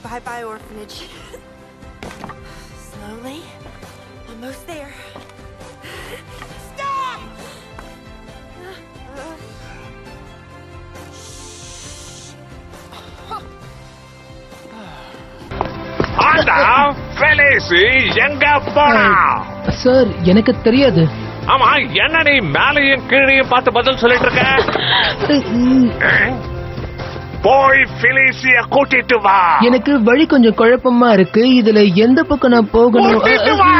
Bye bye, orphanage. Slowly. Almost there. Stop! ஆண்டா ஃபெலிசி எங்க போனா சார் எனக்கு தெரியாது ஆமா என்ன நீ மேலையும் கீழையும் பார்த்து பதில் சொல்லிட்டு இருக்க போய் பிலிசிய கூட்டிட்டு வா எனக்கு வழி கொஞ்சம் குழப்பமா இருக்கு இதுல எந்த பக்கம் நான் போகணும் கூட்டிட்டு வா.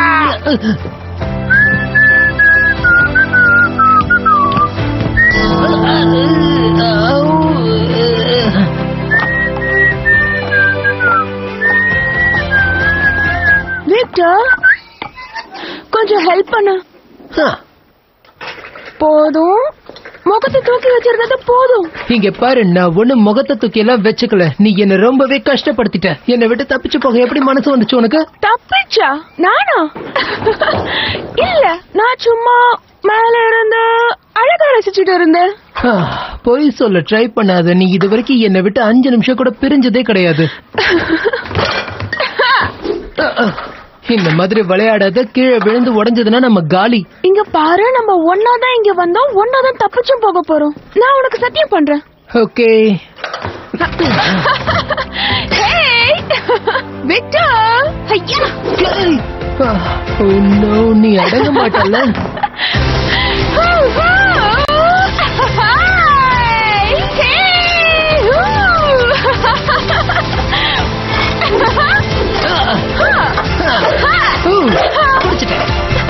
விக்டர் கொஞ்சம் ஹெல்ப் பண்ணு ஆ, போதும் முகத்தை தூக்கி வச்சிருந்தது போதும் இங்க பாரு நான் ஒண்ணு முகத்தை தூக்கி எல்லாம் வச்சுக்கல நீ என்ன ரொம்பவே கஷ்டப்படுத்திட்ட என்னை விட்டு தப்பிச்சு போக எப்படி மனசு வந்துச்சு உனக்கு தப்பிச்சா நானா இல்ல நான் சும்மா மேல இருந்து அழகா ரசிச்சுட்டு இருந்தேன் ஆ, பொய் சொல்ல ட்ரை பண்ணாத நீ இது வரைக்கும் என்னை விட்டு அஞ்சு நிமிஷம் கூட பிரிஞ்சதே கிடையாது ஆ, ஆ, இந்த மாதிரி விளையாடாத கீழே விழுந்து உடைஞ்சதுன்னா நம்ம காலி இங்க பாரு நம்ம ஒன்னாதான் இங்க வந்தோம் ஒன்னாதான் தப்பிச்சும் போக போறோம் நான் உனக்கு சத்தியம் பண்றேன் ஓகே ஹேய் விக்டர் ஐயா நீ அடங்க மாட்டல்ல ஊ, புடிச்சிட்டேன்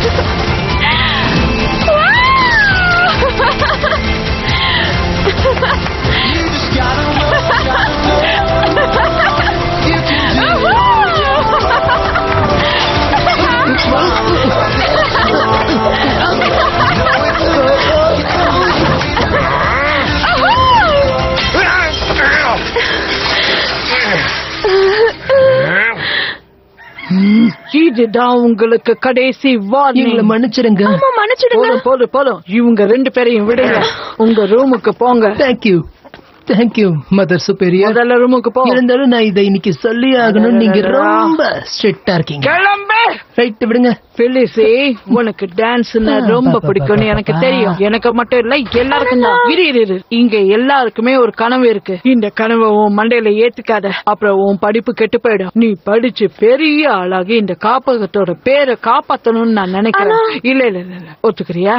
இதுதான் உங்களுக்கு கடைசி எங்களை வார்னிங் மன்னிச்சிடுங்க ஆமா மன்னிச்சிடுங்க போதும் போதும் போதும் இவங்க ரெண்டு பேரையும் விடுங்க உங்க ரூமுக்கு போங்க தேங்க்யூ தேங்க்யூ மதர் சுப்பீரியர் முதல்ல ரூமுக்கு போ இருந்தாலும் நான் இதை இன்னைக்கு சொல்லி ஆகணும் நீங்க ரொம்ப ஸ்ட்ரிக்டா இருக்கீங்க கிளம்பு ரைட் விடுங்க பிலிசி உனக்கு டான்ஸ்னா ரொம்ப பிடிக்கும்னு எனக்கு தெரியும் எனக்கு மட்டும் இல்ல எல்லாருக்கும் தான் இரு இரு, இரு இங்க எல்லாருக்குமே ஒரு கனவு இருக்கு இந்த கனவை உன் மண்டையில ஏத்துக்காத அப்புறம் உன் படிப்பு கெட்டு போயிடும் நீ படிச்சு பெரிய ஆளாகி இந்த காப்பகத்தோட பேரை காப்பாத்தணும்னு நான் நினைக்கிறேன் இல்ல இல்ல இல்ல இல்ல. ஒத்துக்கிறியா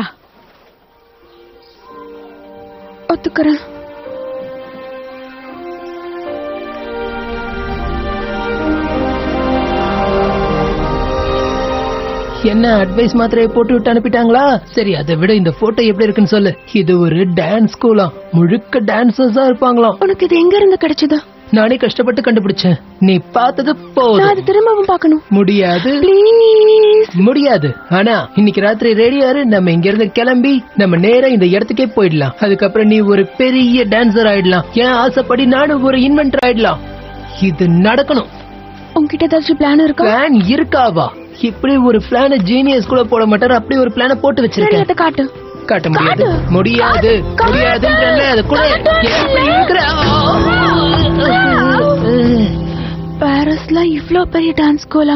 ஒத்துக்கிறேன் என்ன அட்வைஸ் மாத்திரையை போட்டு விட்டு அனுப்பிட்டாங்களா சரி அதை விட இந்த போட்டோ எப்படி இருக்குன்னு சொல்லு இது ஒரு டான்ஸ் ஸ்கூலா முழுக்க டான்சர்ஸா இருப்பாங்களாம் உனக்கு இது எங்க இருந்து கிடைச்சது நானே கஷ்டப்பட்டு கண்டுபிடிச்சேன் நீ பார்த்தது நான் போதும் அது திரும்பவும் பார்க்கணும் முடியாது ப்ளீஸ் முடியாது ஆனா இன்னைக்கு ராத்திரி ரெடியாரு நம்ம இங்க இருந்து கிளம்பி நம்ம நேரா இந்த இடத்துக்கே போயிடலாம் அதுக்கப்புறம் நீ ஒரு பெரிய டான்சர் ஆயிடலாம் ஏன் ஆசைப்படி நானும் ஒரு இன்வென்டர் ஆயிடலாம் இது நடக்கணும் உன்கிட்ட ஏதாச்சும் பிளான் இருக்கா பிளான் இருக்காவா இப்படி ஒரு பிளான ஜீனியஸ் கூட போட மாட்டாரு அப்படி ஒரு பிளான போட்டு சரி வச்சிருக்கேன் அதை காட்டு காட்ட முடியாது காட்டு. முடியாது காட்டு. முடியாதுன்றல அது கூட காட்டு. எப்படி இருக்கிற பாரிஸ்ல இவ்ளோ பெரிய டான்ஸ் ஸ்கூலா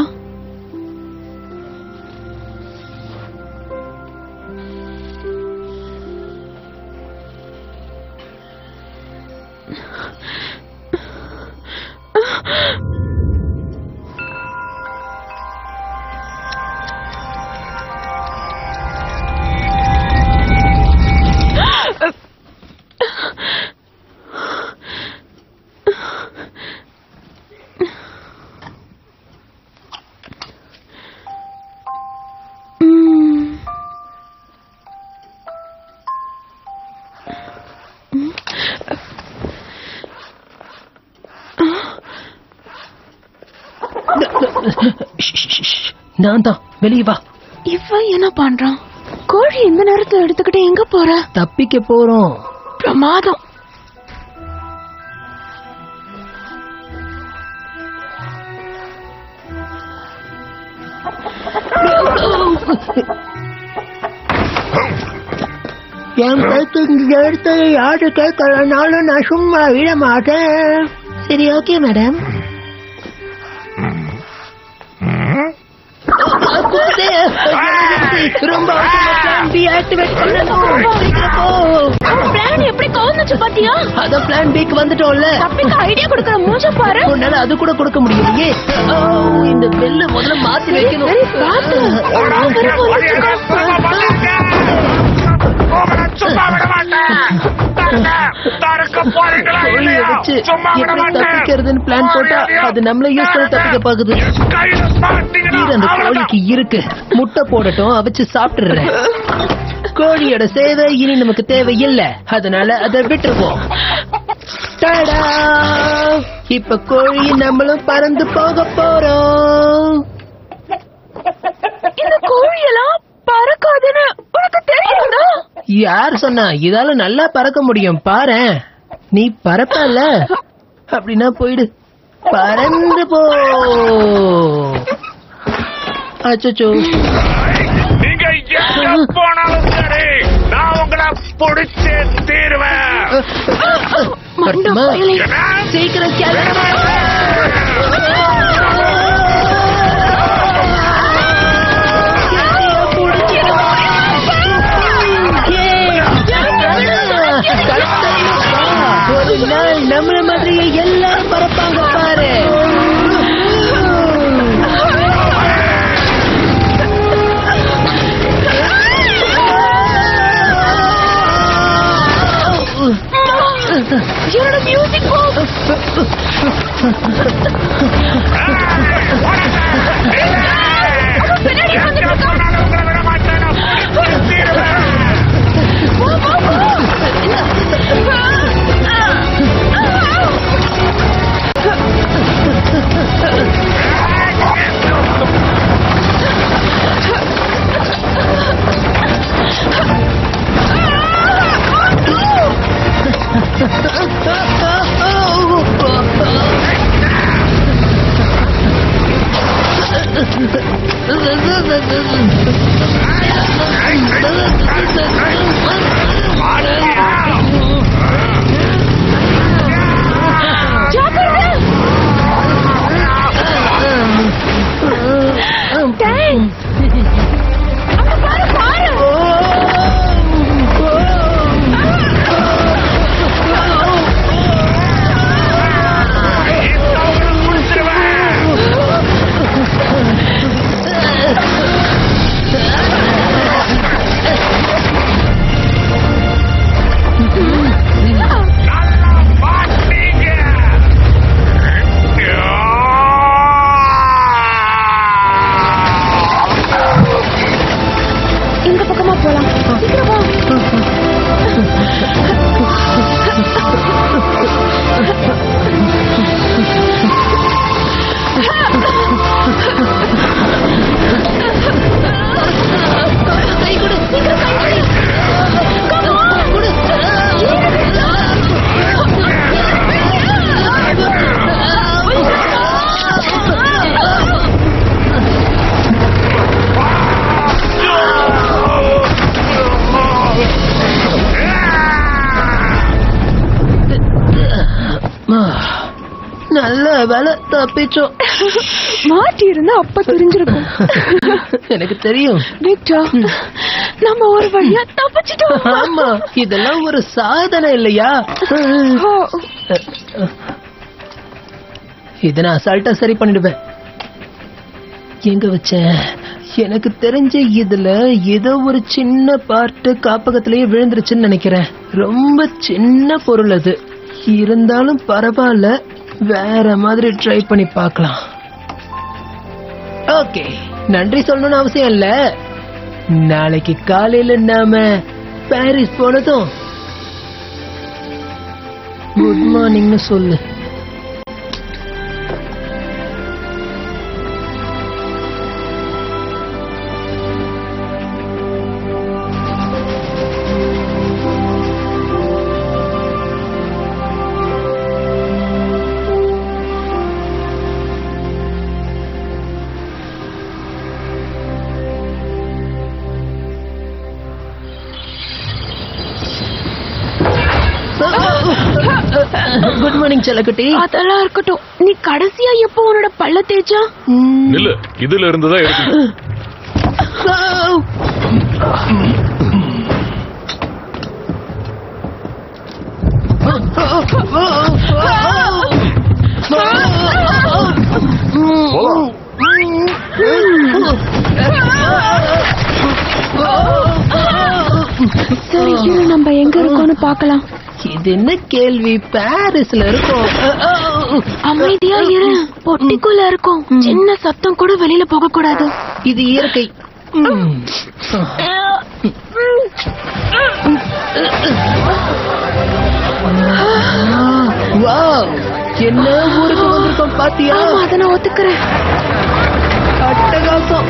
நான் தான் வெளியே வா இவன் என்ன பண்றான் கோழி இந்த நேரத்துல எடுத்துக்கிட்டு எங்க போற தப்பிக்க போறோம் பிரமாதம் என் கழுத்து இங்க எடுத்ததை யாரு கேட்கலனாலும் நான் சும்மா விட மாட்டேன் சரி ஓகே மேடம் பி ஆக்டிவேட் பண்ணணும் சீக்கிரம் போ பிளான் எப்படி கவுந்துச்சு பாத்தியா அத பிளான் பிக்கு வந்துட்டோம்ல தப்பிக்க ஐடியா கொடுக்கற மூஞ்ச பாரு உன்னால அது கூட கொடுக்க முடியலையே ஓ, இந்த பெல்ல முதல்ல மாத்தி வைக்கணும் சரி, பாத்து. ஓடுடா, ஓடியாங்க, சும்மா பண்ணாங்க. உங்களை சும்மா விட மாட்டேன். தடுங்க, தடுக்க போறீங்களா கோழியை இல்லையா? வச்சு சும்மா விட எப்படி மாட்டேன். தப்பிக்கிறதுன்னு பிளான் போட்டா அது நம்மள யூஸ் பண்ணி தப்பிக்க பாக்குது என் கையில மாட்டீங்கன்னா கீரை அந்த அவ்வளவுதான். கோழிக்கு இருக்கு முட்டை போடட்டும் அவிச்சு சாப்பிட்டுறேன் கோழியோட சேவை இனி நமக்கு தேவையில்லை அதனால அதை விட்டுருவோம் டடா! இப்ப கோழி நம்மளும் பறந்து போக போறோம் இந்த கோழியெல்லாம் பறக்காதுன்னு உனக்கு தெரியாதா யார் சொன்னா இதால நல்லா பறக்க முடியும் பாரேன் நீ பறப்பல அப்படின்னா போயிடு பறந்து போ அச்சோ நீங்க எங்க போனாலும் சரி நான் உங்களை பிடிச்சே தீருவேன் மட்டுமா என்ன? சீக்கிரம் கிளம்பு. ஒரு நாள் நம்மள மாதிரியே எல்லாரும் பறப்பாங்க பாரு என்னோட மியூசிக் பின்னாடி எங்க போனாலும் உங்களை விட மாட்டேன் நான் பிடிச்சே தீருவேன் அங்க பாரு பாரு இப்ப உங்களை பிடிச்சிருவேன் நல்லா மாட்டீங்க இந்த பக்கமா போலாம் சீக்கிரம் வா கை கொடு சீக்கிரம் கை கொடு நல்ல வேலை தப்பிச்சோம் மாட்டி இருந்தா அப்ப தெரிஞ்சிருக்கும் எனக்கு தெரியும் விக்டர் நம்ம ஒரு வழியா தப்பிச்சிட்டோம் ஆமா இதெல்லாம் ஒரு சாதனை இல்லையா ஓ, இத நான் அசால்ட்டா சரி பண்ணிடுவேன் எங்க வச்சேன் எனக்கு தெரிஞ்ச இதுல ஏதோ ஒரு சின்ன பார்ட்டு காப்பகத்திலேயே விழுந்துருச்சுன்னு நினைக்கிறேன் ரொம்ப சின்ன பொருள் அது இருந்தாலும் பரவாயில்ல வேற மாதிரி ட்ரை பண்ணி பார்க்கலாம் ஓகே நன்றி சொல்லணும்னு அவசியம் இல்ல நாளைக்கு காலையில நாம பாரிஸ் போனதும் குட் மார்னிங்னு சொல்லு குட் மார்னிங் செல்லக்குட்டி அதெல்லாம் இருக்கட்டும் நீ கடைசியா எப்போ உன்னோட பல்ல தேய்ச்சா ம். இல்ல இதுல இருந்துதான் எடுக்கணும் Oh. போலாம் சரி இரு நம்ம எங்க இருக்கோம்னு பார்க்கலாம் இது என்ன கேள்வி பாரிஸ்ல இருக்கோம் அமைதியா இரு பொட்டிக்குள்ள இருக்கோம் சின்ன சத்தம் கூட வெளியில போக கூடாது இது இயற்கை ம். வாவ் என்ன ஊருக்கு வந்திருக்கோம் பாத்தியா ஆமா அதை நான் ஒத்துக்கிறேன் அட்டகாசம்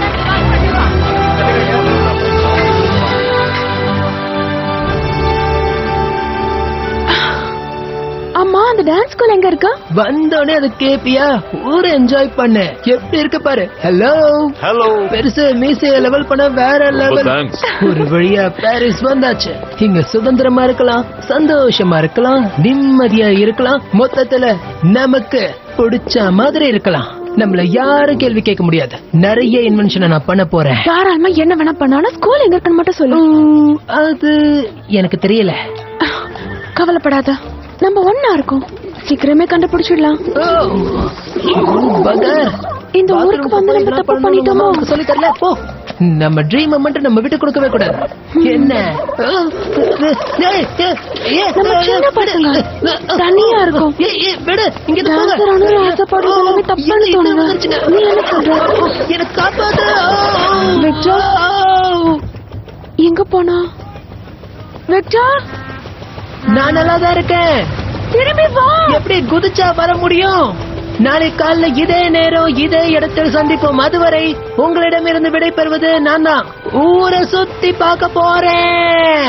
அம்மா அந்த டான்ஸ் ஸ்கூல் எங்க இருக்கா வந்தோடனே அது கேப்பியா ஊரை என்ஜாய் பண்ண எப்படி இருக்கு பாரு ஹலோ ஹலோ பெருசு மீசைய லெவல் பண்ண வேற லெவல் thanks. ஒரு வழியா பாரிஸ் வந்தாச்சு இங்க சுதந்திரமா இருக்கலாம் சந்தோஷமா இருக்கலாம் நிம்மதியா இருக்கலாம் மொத்தத்துல நமக்கு பிடிச்ச மாதிரி இருக்கலாம் நம்மள யாரும் கேள்வி கேட்க முடியாது நிறைய இன்வென்ஷனை நான் பண்ண போறேன் தாராளமா என்ன வேணா பண்ணாலும் ஸ்கூல் எங்க இருக்குன்னு மட்டும் சொல்லு உம், அது எனக்கு தெரியல கவலைப்படாத நம்ம ஒன்னா இருக்கோம் சீக்கிரமே கண்டுபிடிச்சிடலாம் ஓ, பகர். இந்த ஊருக்கு Bathroom வந்து நம்ம என்ன தப்பு பண்ணணும் பண்ணிட்டோமோ? உனக்கு சொல்லித் தரல போ நம்ம ட்ரீம் மட்டும் நம்ம விட்டு கொடுக்கவே கூடாது என்ன ஓ, ஏய், ஏய், ஏய், நம்ம சின்ன பசங்க. தனியா இருக்கோம். ஏய், ஏய், விடு, இங்க இருந்து போங்க. Dancer ஆகணும்னு ஆசைப்படுறது எல்லாமே ஓ, தப்புன்னு இது- இது தோணுது. வந்துருச்சுங்க. நீ என்ன சொல்ற? ஓ, என்னை காப்பாத்து. ஓ, விக்டர்? ஓ. எங்க போனா விக்டர் நான் நல்லா தான் இருக்கேன் திரும்பி வா எப்படி குதிச்சா வர முடியும் நாளை காலைல இதே நேரம் இதே இடத்தில் சந்திப்போம் அதுவரை உங்களிடமிருந்து விடை பெறுவது நான் தான் ஊரை சுத்தி பார்க்க போறேன்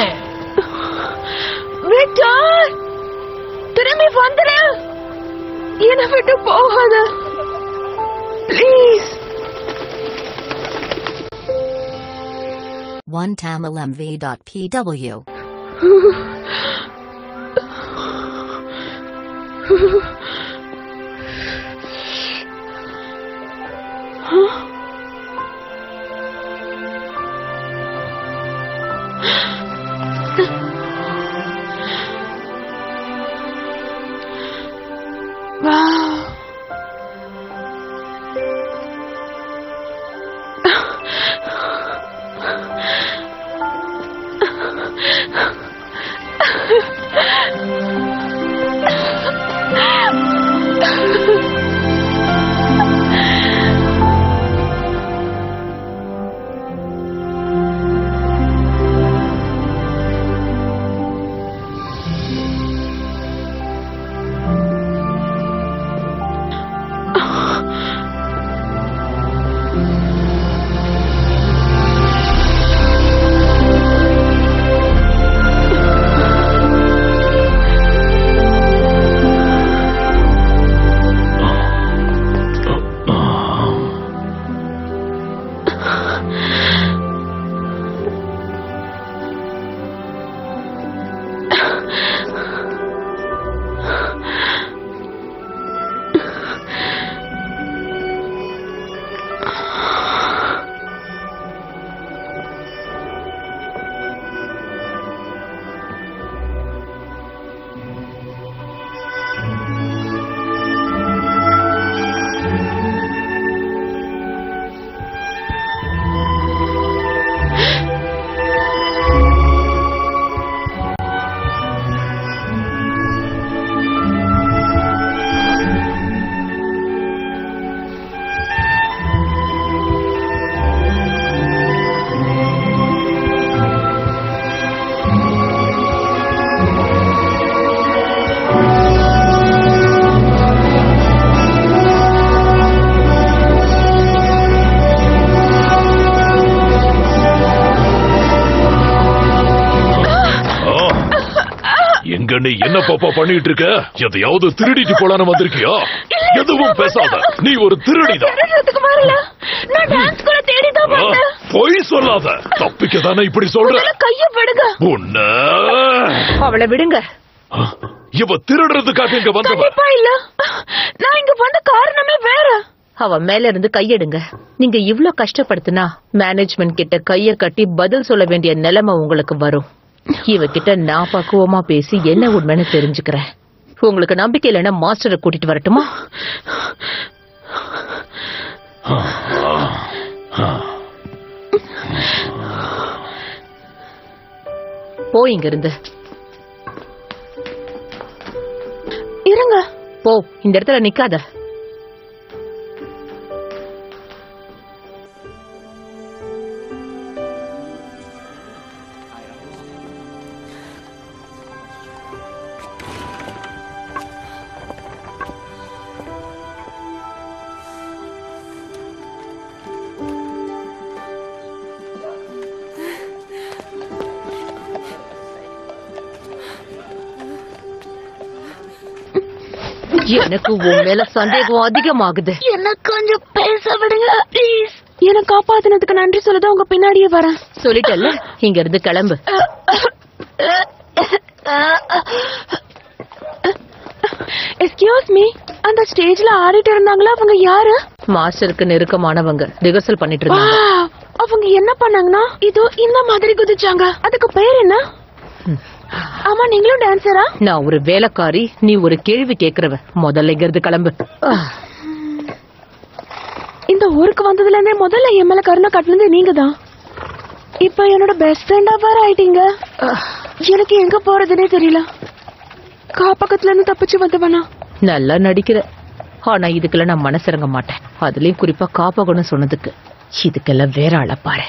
விக்டர் திரும்பி வந்துரு என்னை விட்டு போகாத ப்ளீஸ் OneTamilMV.pw. வா எங்க நீ என்ன பாப்பா பண்ணிட்டு இருக்க எதையாவது திருடிட்டு போலான்னு வந்திருக்கியா எதுவும் பேசாத நீ ஒரு திருடிதான் திருடுறதுக்கு வரல நான் டான்ஸ் ஸ்கூல தேடி தான் ஆ, வந்தேன் பொய் சொல்லாத தப்பிக்க தானே இப்படி சொல்ற முதல்ல கைய விடுங்க உன்ன அவளை விடுங்க இவ திருடுறதுக்காக இங்க வந்தவ கண்டிப்பா இல்ல நான் இங்க வந்த காரணமே வேற அவ மேல இருந்து கையெடுங்க நீங்க இவ்ளோ கஷ்டப்படுத்தினா மேனேஜ்மெண்ட் கிட்ட கைய கட்டி பதில் சொல்ல வேண்டிய நிலைமை உங்களுக்கு வரும் இவகிட்ட நான் பக்குவமா பேசி என்ன உண்மைன்னு தெரிஞ்சுக்கிறேன் உங்களுக்கு நம்பிக்கை இல்லைன்னா மாஸ்டரை கூட்டிட்டு வரட்டுமா போ இங்க இருந்து இருங்க போ இந்த இடத்துல நிக்காத எனக்கு உன் மேல சந்தேகம் அதிகமாகுது என்ன கொஞ்சம் பேச விடுங்க ப்ளீஸ் என்ன காப்பாத்தினதுக்கு நன்றி சொல்லதான் உங்க பின்னாடியே வரேன் சொல்லிட்டல்ல இங்க இருந்து கிளம்பு எஸ்கியூஸ் மீ அந்த ஸ்டேஜ்ல ஆடிட்டு இருந்தாங்களா அவங்க யாரு மாஸ்டருக்கு நெருக்கமானவங்க ரிஹர்சல் பண்ணிட்டு இருந்தாங்க Wow, அவங்க என்ன பண்ணாங்கன்னா இதோ இந்த மாதிரி குதிச்சாங்க அதுக்கு பேர் என்ன ஆமா நீங்களும் டான்சரா நான் ஒரு வேலைக்காரி நீ ஒரு கேள்வி கேக்குறவ முதல்ல இங்க இருந்து கிளம்பு ஆஹ், இந்த ஊருக்கு வந்ததுல இருந்தே முதல்ல என் மேல கருணை காட்டினது நீங்க தான் இப்ப என்னோட பெஸ்ட் ஃப்ரெண்டா வேற ஆயிட்டீங்க எனக்கு எங்க போறதுனே தெரியல காப்பக்கத்துல இருந்து தப்பிச்சு வந்தவனா நல்லா நடிக்கிற ஆனா இதுக்கெல்லாம் நான் மனசிறங்க மாட்டேன் அதுலயும் குறிப்பா காப்பகம்னு சொன்னதுக்கு இதுக்கெல்லாம் வேற ஆள பாரு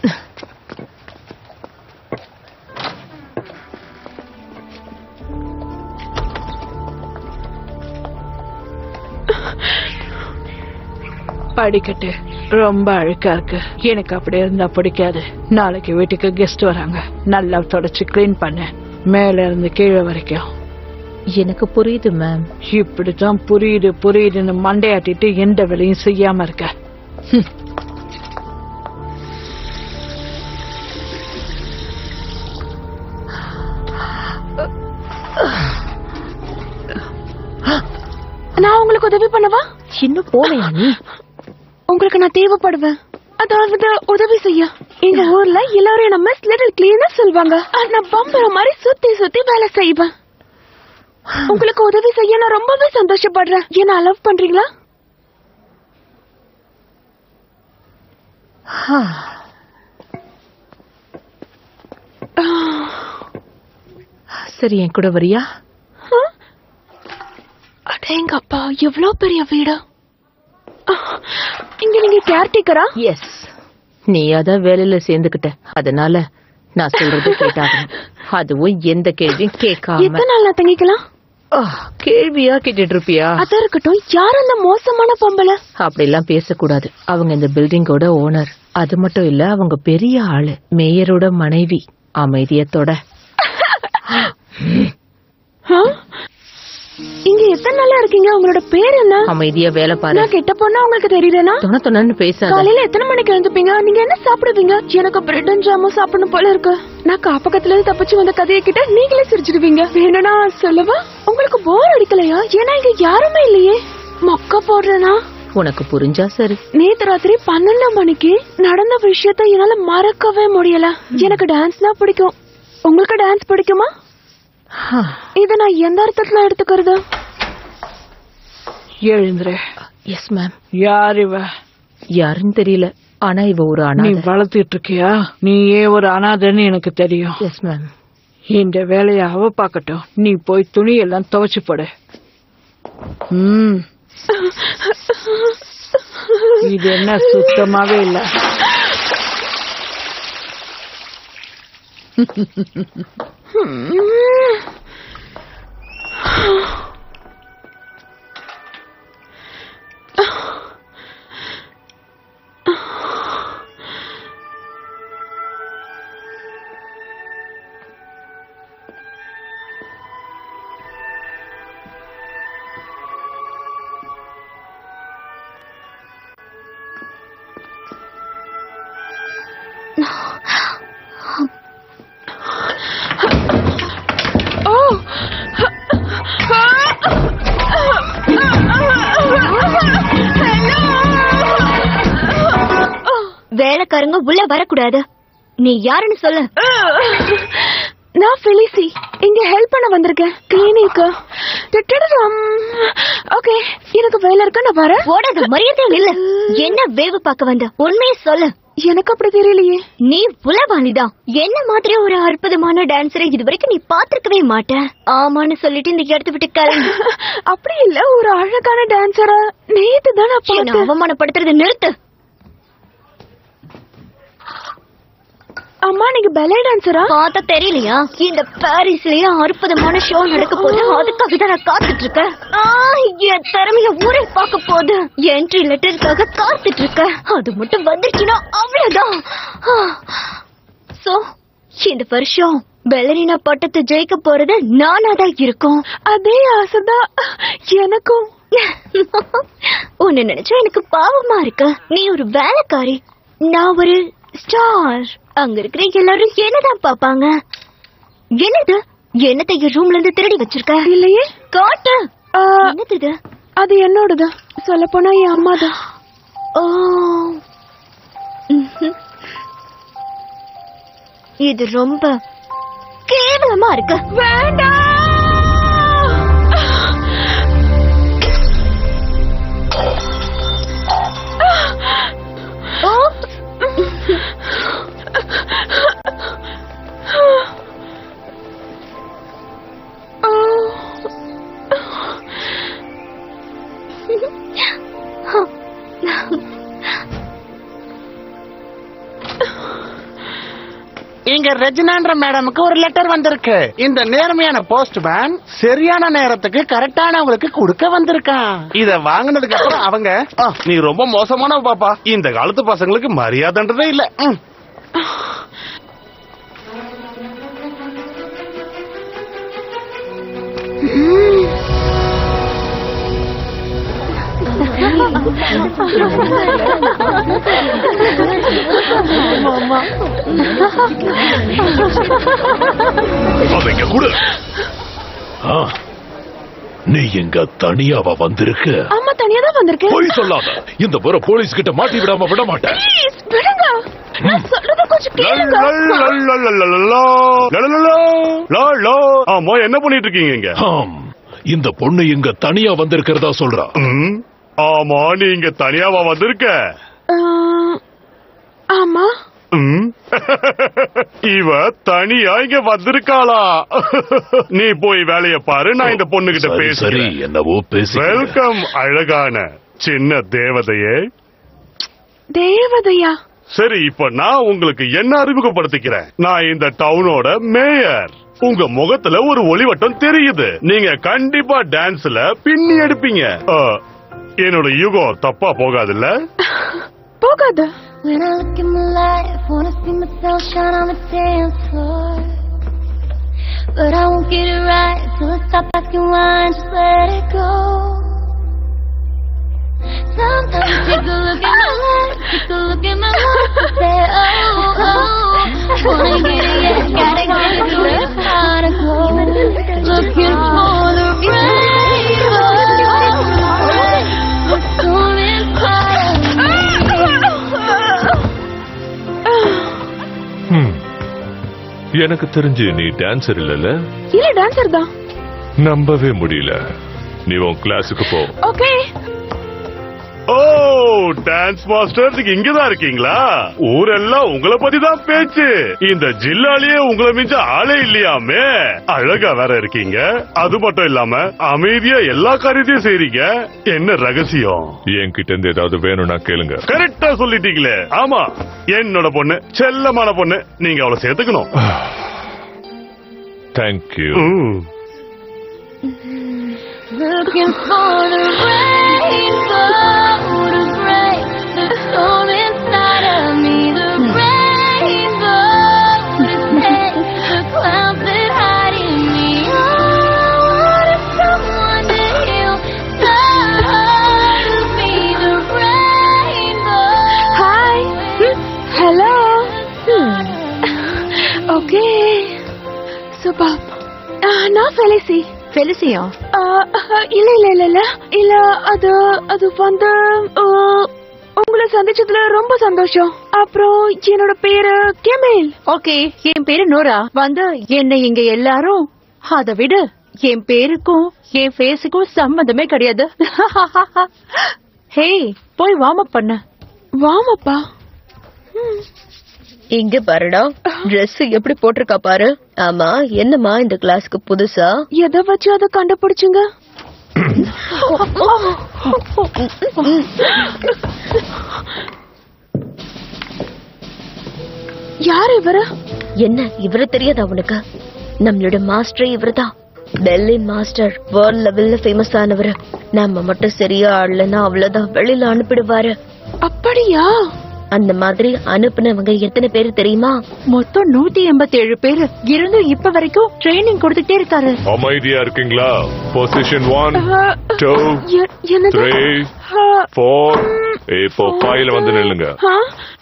படிக்கட்டு ரொம்ப அழுக்கா இருக்கு எனக்கு அப்படி இருந்தா பிடிக்காது நாளைக்கு வீட்டுக்கு கெஸ்ட் வராங்க நல்லா தொடச்சு க்ளீன் பண்ணு மேல இருந்து கீழே வரைக்கும் எனக்கு புரியுது மேம் இப்படித்தான் புரியுது புரியுதுன்னு மண்டையாட்டிட்டு எந்த வேலையும் செய்யாம இருக்க ஹம். நான் உங்களுக்கு உதவி பண்ணவா இன்னும் போலையா நீ உங்களுக்கு நான் தேவைப்படுவேன் அதாவது உதவி செய்ய எங்க ஊர்ல எல்லாரும் என்ன மிஸ் லிட்டில் கிளீனா சொல்லுவாங்க நான் பம்பர மாதிரி சுத்தி சுத்தி வேலை செய்வேன் உங்களுக்கு உதவி செய்ய நான் ரொம்பவே சந்தோஷப்படுறேன் என்ன அலவ் பண்றீங்களா சரி என் கூட வரியா அடேங்கப்பா எவ்வளவு பெரிய வீடு அஹ், இங்க நீங்க கேர்டேக்கரா எஸ் நீ அதான் வேலையில சேர்ந்துகிட்ட அதனால நான் சொல்றது கேட்டாகணும் அதுவும் எந்த கேள்வியும் கேட்காம எத்தனை நாள் நான் தங்கிக்கலாம் ஆஹ், கேள்வியா கேட்டுட்டு இருப்பியா அதான் இருக்கட்டும் யார் அந்த மோசமான பொம்பளை அப்படிலாம் பேசக்கூடாது அவங்க இந்த பில்டிங்கோட ஓனர் அது மட்டும் இல்ல அவங்க பெரிய ஆளு மேயரோட மனைவி அமைதியத்தோட ஆ? இங்க எத்தனை நாளா இருக்கீங்க உங்களோட பேர் என்ன அமைதியா வேலை பாரு நான் கெட்ட பொண்ணா உங்களுக்கு தெரியலனா தொண தொணன்னு பேசாத காலையில எத்தனை மணிக்கு எழுந்துப்பீங்க நீங்க என்ன சாப்பிடுவீங்க எனக்கு பிரெட் ஜாமும் சாப்பிடணும் போல இருக்கு நான் காப்பகத்துல இருந்து தப்பிச்சு வந்த கதையை கிட்ட நீங்களே சிரிச்சிடுவீங்க வேணும்னா சொல்லவா உங்களுக்கு போர் அடிக்கலையா ஏன்னா இங்க யாருமே இல்லையே மொக்க போடுறேனா உனக்கு புரிஞ்சா சரி நேத்து ராத்திரி பன்னெண்டு மணிக்கு நடந்த விஷயத்த என்னால மறக்கவே முடியல எனக்கு டான்ஸ்னா பிடிக்கும் உங்களுக்கு டான்ஸ் பிடிக்குமா இத நான் எந்த அர்த்தத்துல எடுத்துக்கிறது எழுந்துரு எஸ் மேம் யார் இவ யாருன்னு தெரியல ஆனா இவ ஒரு நீ அனாதை வளர்த்துட்டு இருக்கியா நீ ஏன் ஒரு அனாதைன்னு எனக்கு தெரியும் எஸ் மேம் இந்த வேலைய அவ பாக்கட்டும் நீ போய் துணி எல்லாம் துவைச்சு போடு ம் இது என்ன சுத்தமாவே இல்ல வேலைக்காரங்க உள்ள வரக்கூடாது நீ யாருன்னு சொல்லு நான் ஃபெலிசி இங்க ஹெல்ப் பண்ண வந்திருக்கேன் கிளினிக்கு ஓகே எனக்கு வேலை இருக்கு நான் வரேன் ஓடாத மரியாதை இல்ல என்ன வேவு பார்க்க வந்த உண்மையை சொல்லு எனக்கு அப்படி தெரியலையே நீ உலவாளிதான் என்ன மாதிரி ஒரு அற்புதமான டான்ஸரை இதுவரைக்கும் நீ பாத்திருக்கவே மாட்ட ஆமான்னு சொல்லிட்டு இந்த இடத்த விட்டு கிளம்பு அப்படி இல்ல ஒரு அழகான டான்சரா நேத்து தான் நான் என்ன பார்த்தேன் அவமானப்படுத்துறத நிறுத்து அம்மா நீங்க பலே டான்சரா பார்த்தா தெரியலையா இந்த பாரிஸ்லயே அற்புதமான ஷோ நடக்க போது அதுக்காக தான் நான் காத்துட்டு இருக்கேன் ஆ, என் திறமைய ஊரே பார்க்க போது என்ட்ரி லெட்டருக்காக காத்துட்டு இருக்கேன் அது மட்டும் வந்துருச்சுன்னா அவ்வளவுதான் சோ இந்த வருஷம் பெலரினா பட்டத்தை ஜெயிக்க போறது நானா தான் இருக்கும் அதே ஆசைதான் எனக்கும் உன்னை நினைச்சா எனக்கு பாவமா இருக்கு நீ ஒரு வேலைக்காரி நான் ஒரு ஸ்டார் அங்க இருக்கிற எல்லாரும் என்னதான் பாப்பாங்க என்னது என்னத்தை என் ரூம்ல இருந்து திருடி வச்சிருக்க இல்லையே காட்டு ஆ, என்னது இது அது என்னோடதான் சொல்ல போனா என் அம்மா தான் ஓ ம்ஹும். இது ரொம்ப கேவலமா இருக்கு ஓ இங்க ரெஜினான்ற மேடமுக்கு ஒரு லெட்டர் வந்திருக்கு இந்த நேர்மையான போஸ்ட்மேன் சரியான நேரத்துக்கு கரெக்டானவங்களுக்கு கொடுக்க வந்திருக்கான் இத வாங்கினதுக்கு அப்புறம் அவங்க "ஆ, நீ ரொம்ப மோசமான பாப்பா இந்த காலத்து பசங்களுக்கு மரியாதைன்றதே இல்ல ம்." அவங்க கூட ஆ, நீ எங்க தனியாவா வந்திருக்க அம்மா தனியா தான் வந்திருக்கேன் போய் சொல்லாத இந்த முறை போலீஸ் கிட்ட மாட்டி விடாம விட மாட்டேன் Please, விடுங்க நான் சொல்றத கொஞ்சம் கேளுங்க ஆமா என்ன பண்ணிட்டு இருக்கீங்க இங்க ஆம், இந்த பொண்ணு இங்க தனியா வந்திருக்கிறதா சொல்றா ம், ஆமா நீங்க தனியாவா வந்திருக்க ஆ, ஆமா ம். இவ தனியா இங்க வந்திருக்காளா நீ போய் வேலைய பாரு நான் இந்த பொண்ணு கிட்ட சரி, சரி பேசுறேன் என்னவோ பேசி வெல்கம் அழகான சின்ன தேவதையே தேவதையா சரி இப்ப நான் உங்களுக்கு என்ன அறிமுகப்படுத்திக்கிறேன் நான் இந்த டவுனோட மேயர் உங்க முகத்துல ஒரு ஒளிவட்டம் தெரியுது நீங்க கண்டிப்பா டான்ஸ்ல பின்னி எடுப்பீங்க ஆ, என்னோட யுகம் தப்பா போகாதுல்ல போகாத When I look in my life, wanna see myself shine on the dance floor. But I won't get it right till I stop asking why and just let it go. Sometimes you take a look at my life, take a look at my life, and say, oh, oh, wanna get it, yeah, gotta get it, so it's hard to go. Looking for the rainbow, the storm inside of me. ம். எனக்கு தெரிஞ்சு நீ dancer இல்லல இல்ல dancer தான் நம்பவே முடியல நீ உன் கிளாஸுக்கு போ ஓகே ஓ டான்ஸ் மாஸ்டர் நீங்க இங்கதான் இருக்கீங்களா ஊரெல்லாம் உங்களை பத்தி தான் பேச்சு இந்த ஜில்லாலேயே உங்களை மிஞ்ச ஆளே இல்லையாமே அழகா வேற இருக்கீங்க அது மட்டும் இல்லாம அமைதியா எல்லா காரியத்தையும் செய்றீங்க என்ன ரகசியம் என்கிட்ட இருந்து ஏதாவது வேணும்னா கேளுங்க கரெக்டா சொல்லிட்டீங்களே ஆமா என்னோட பொண்ணு செல்லமான பொண்ணு நீங்க அவளை சேர்த்துக்கணும் தேங்க்யூ ம். Looking for the rainbow to break the storm inside of me. The rainbow to take the clouds that hide in me. I wanted someone to heal the heart of me. The rainbow. Hi hello okay super நான் ஃபெலிசி Felicia இல்ல இல்ல இல்ல இல்ல இல்ல அது அது வந்து ஆ, உங்களை சந்திச்சதுல ரொம்ப சந்தோஷம் அப்புறம் என்னோட பேரு கெமேல் ஓகே என் பேரு நோரா வந்து என்னை இங்க எல்லாரும் அதை விட என் பேருக்கும் என் ஃபேஸுக்கும் சம்மந்தமே கிடையாது ஹே போய் வார்ம் அப் பண்ண வாமப்பா இங்க பாருடா Dress எப்படி போட்டிருக்கா பாரு ஆமா என்னம்மா இந்த கிளாஸ்க்கு புதுசா எதை வச்சு அதை கண்டுபிடிச்சுங்க யார் இவரு என்ன இவரு தெரியாது அவனுக்கு நம்மளோட மாஸ்டர் இவர்தான் டெல்லி மாஸ்டர் வேர்ல்ட் லெவல்ல ஃபேமஸ் ஆனவரு நம்ம மட்டும் சரியா ஆடலன்னா அவ்வளவுதான் வெளியில அனுப்பிடுவாரு அப்படியா அந்த மாதிரி அனுப்புனவங்க எத்தனை பேர் தெரியுமா மொத்தம் நூத்தி எண்பத்தி ஏழு பேரு இருந்தும் இப்ப வரைக்கும் ட்ரைனிங் கொடுத்துட்டே இருக்காரு அமைதியா இருக்கீங்களா பொசிஷன் ஒன் அஹ், டூ எ- என்னது த்ரீ அஹ், ஃபோர் இப்போ ஃபைவ்ல வந்து நில்லுங்க ஆ?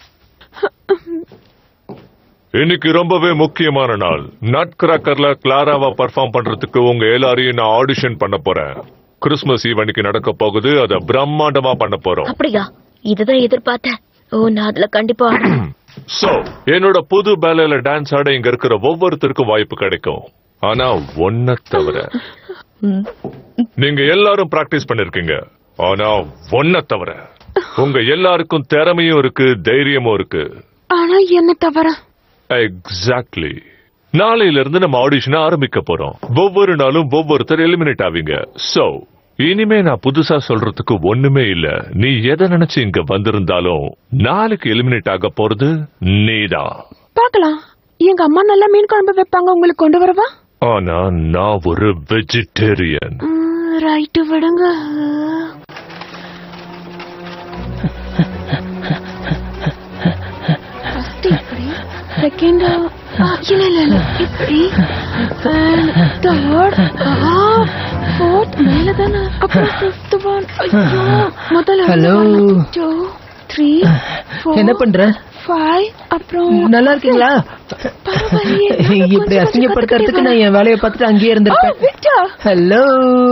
இன்னைக்கு ரொம்பவே முக்கியமான நாள் நட் கிராக்கர்ல கிளாராவா பர்ஃபார்ம் பண்றதுக்கு உங்க எல்லாரையும் நான் ஆடிஷன் பண்ண போறேன் கிறிஸ்மஸ் ஈவ் அன்னைக்கு நடக்க போகுது அத பிரம்மாண்டமா பண்ண போறோம் அப்படியா இதுதான் எதிர்பார்த்தேன் ஓ நான் அதுல கண்டிப்பா ஆடுறேன். சோ என்னோட புது பேலையில டான்ஸ் ஆட இங்க இருக்கிற ஒவ்வொருத்தருக்கும் வாய்ப்பு கிடைக்கும் ஆனா ஒன்ன தவிர ம். நீங்க எல்லாரும் பிராக்டிஸ் பண்ணிருக்கீங்க ஆனா ஒன்ன தவிர உங்க எல்லாருக்கும் திறமையும் இருக்கு தைரியமும் இருக்கு ஆனா என்ன தவற எக்ஸாக்ட்லி நாளையில இருந்து நம்ம ஆடிஷன் ஆரம்பிக்க போறோம் ஒவ்வொரு நாளும் ஒவ்வொருத்தர் எலிமினேட் ஆவீங்க சோ இனிமே நான் புதுசா சொல்றதுக்கு ஒண்ணுமே இல்ல நீ எதை நினைச்சு இங்க வந்திருந்தாலும் நாளைக்கு எலிமினேட் ஆக போறது நீதான் பார்க்கலாம் எங்க அம்மா நல்லா மீன் குழம்பு வைப்பாங்க உங்களுக்கு கொண்டு வரவா ஆனா நான் ஒரு வெஜிடேரியன் ரைட்டு விடுங்க First இப்படி செகண்ட் இல்ல இல்ல இல்ல இப்படி தேர்ட் ஃபோர்த் மேல தானே அப்புறம் ஃபிஃப்த் ஒன் ஐயோ முதல்ல Hello. டூ த்ரீ என்ன பண்ற ஃபைவ் அப்புறம் நல்லா இருக்கீங்களா பரவாயில்லையே. இப்படி கொஞ்சம் அசிங்கப்படுத்துறதுக்கு நான் என் வேலையை பார்த்துட்டு அங்கேயே ஆ, இருந்திருப்பேன் விக்டர் ஹலோ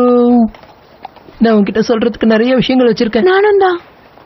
நான் உன்கிட்ட சொல்றதுக்கு நிறைய விஷயங்கள் வச்சிருக்கேன் நானும் தான்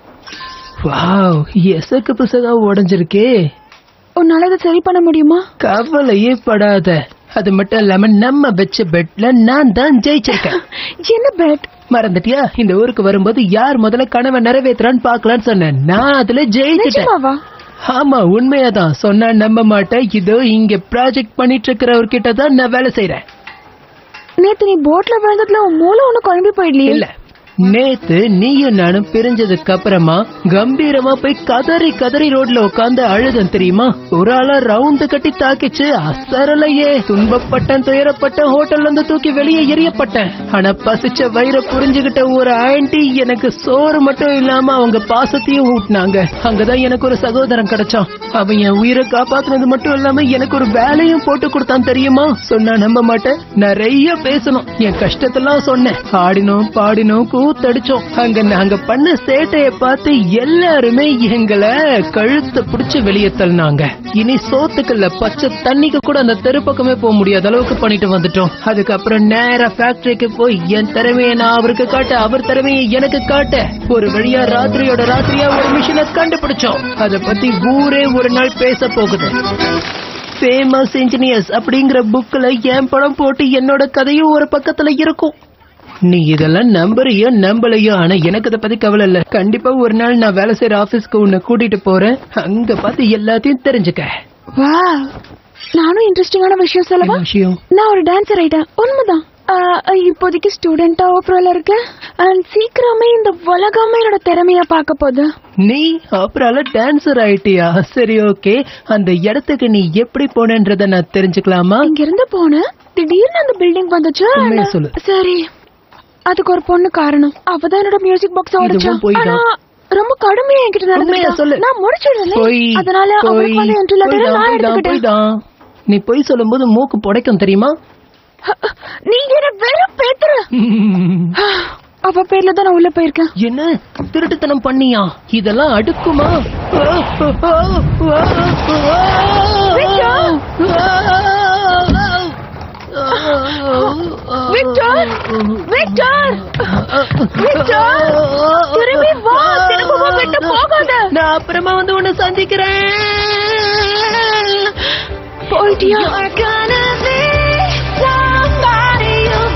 வாவ் எசக்கு புசகா உடைஞ்சிருக்கே உன்னால இதை சரி பண்ண முடியுமா கவலையே படாத அது மட்டும் இல்லாம நம்ம வச்ச பெட்ல நான் தான் ஜெயிச்சிருக்கேன் என்ன பெட் மறந்துட்டியா இந்த ஊருக்கு வரும்போது யார் முதல்ல கனவை நிறைவேத்துறான்னு பாக்கலாம்னு சொன்னேன் நான் அதுல ஜெயிச்சிட்டேன் நிஜமாவா ஆமா உண்மையாதான் சொன்னா நம்ப மாட்டேன் இதோ இங்க ப்ராஜெக்ட் பண்ணிட்டு இருக்கிறவர்கிட்ட தான் நான் வேலை செய்யறேன் நேத்து நீ போட்ல விழுந்ததுல உன் மூளை ஒண்ணு குழம்பி போயிடலையே இல்ல நேத்து நீயும் நானும் பிரிஞ்சதுக்கு அப்புறமா கம்பீரமா போய் கதறி கதறி ரோட்ல உட்கார்ந்து அழுதன் தெரியுமா ஒரு ஆளா ரவுண்டு கட்டி தாக்கிச்சு அசரலையே துன்பப்பட்டேன் துயரப்பட்டேன் ஹோட்டல்ல இருந்து தூக்கி வெளியே எரியப்பட்டேன் ஆனா பசிச்ச வயிற புரிஞ்சுகிட்ட ஒரு ஆன்டி எனக்கு சோறு மட்டும் இல்லாம அவங்க பாசத்தையும் ஊட்டினாங்க அங்கதான் எனக்கு ஒரு சகோதரன் கிடைச்சான் அவன் என் உயிரை காப்பாத்துனது மட்டும் இல்லாம எனக்கு ஒரு வேலையும் போட்டு கொடுத்தான் தெரியுமா சொன்னா நம்ப மாட்டேன் நிறைய பேசணும் என் கஷ்டத்தெல்லாம் சொன்னேன் ஆடினோம் பாடினோம் கூத்தடிச்சோம் அங்க நாங்க பண்ண சேட்டைய பார்த்து எல்லாருமே எங்களை கழுத்தை புடிச்சு வெளியே தள்ளினாங்க இனி சோத்துக்கல்ல பச்சை தண்ணிக்கு கூட அந்த தெரு பக்கமே போக முடியாத அளவுக்கு பண்ணிட்டு வந்துட்டோம் அதுக்கப்புறம் நேரா ஃபேக்டரிக்கு போய் என் திறமையை நான் அவருக்கு காட்ட அவர் திறமையை எனக்கு காட்ட ஒரு வழியா ராத்திரியோட ராத்திரியா ஒரு மிஷினை கண்டுபிடிச்சோம் அத பத்தி ஊரே ஒரு நாள் பேச போகுது ஃபேமஸ் இன்ஜினியர்ஸ் அப்படிங்கிற புக்ல என் படம் போட்டு என்னோட கதையும் ஒரு பக்கத்துல இருக்கும் நீ இதெல்லாம் நம்புறியோ நம்பலையோ ஆனா எனக்கு இதை பத்தி கவலை இல்ல கண்டிப்பா ஒரு நாள் நான் வேலை செய்யற ஆபீஸ்க்கு உன்னை கூட்டிட்டு போறேன் அங்க பார்த்து எல்லாத்தையும் தெரிஞ்சுக்க வா நானும் இன்ட்ரெஸ்டிங்கான விஷயம் சொல்லவா என்ன விஷயம் நான் ஒரு டான்சர் ஆயிட்டேன் உண்மைதான் ஆ, இப்போதைக்கு ஸ்டூடெண்டா ஓப்பரோல இருக்கேன் அண்ட் சீக்கிரமே இந்த உலகமே என்னோட திறமைய பார்க்க போகுது நீ அப்புறம் டான்சர் ஆயிட்டியா சரி ஓகே அந்த இடத்துக்கு நீ எப்படி போனன்றத நான் தெரிஞ்சுக்கலாமா இங்க இருந்து போனேன் திடீர்னு அந்த பில்டிங் வந்துச்சு உண்மையை ஆனா- சொல்லு. சரி அதுக்கு ஒரு பொண்ணு காரணம் அவதான் என்னோட மியூசிக் பாக்ஸ் உடைச்சா இதுவும் பொய் தான். ஆனா ரொம்ப கடுமையா என்கிட்ட உண்மையா சொல்லு. நடந்துச்சு நான் முடிச்சிடுறேன் போய் அதனால அவருக்கு வந்து என்ட்ரி லெட்டர் நான் எடுத்துக்கிட்டேன் போய்தான் நீ பொய் சொல்லும்போது மூக்கு புடைக்கும் தெரியுமா நீங்க என்ன வெறும் பேத்துற அவ பேர்ல தான் நான் உள்ள போயிருக்கேன் என்ன திருட்டுத்தனம் பண்ணியா இதெல்லாம் அடுக்குமா விக்டர் விக்டர் விக்டர் திரும்பி வா திரும்ப விட்டு போகாத நான் அப்புறமா வந்து உன்னை சந்திக்கிறேன் போயிட்டியா You're gonna be somebody you'll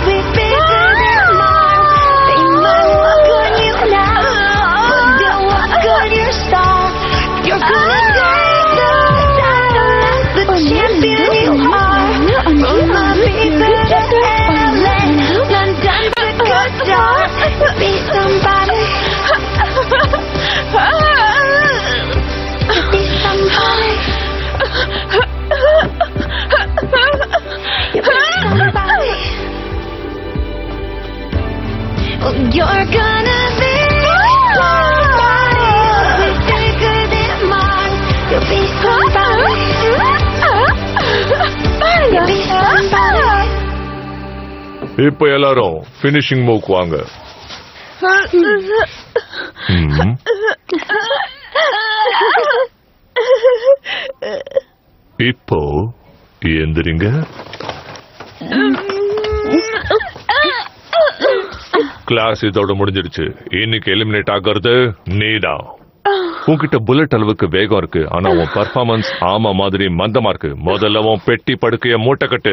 you're gonna be somebody. You'll be bigger than mine. You'll be somebody. You'll be somebody. இப்ப எல்லாரும் பினிஷிங் மூக் வாங்க ம். இப்போ எந்திரிங்க கிளாஸ் இதோட முடிஞ்சிருச்சு இன்னைக்கு எலிமினேட் ஆகிறது நீதான் உன்கிட்ட புல்லட் அளவுக்கு வேகம் இருக்கு ஆனா உன் பர்ஃபார்மன்ஸ் ஆமா மாதிரி மந்தமா இருக்கு முதல்ல உன் பெட்டி படுக்கைய மூட்டை கட்டு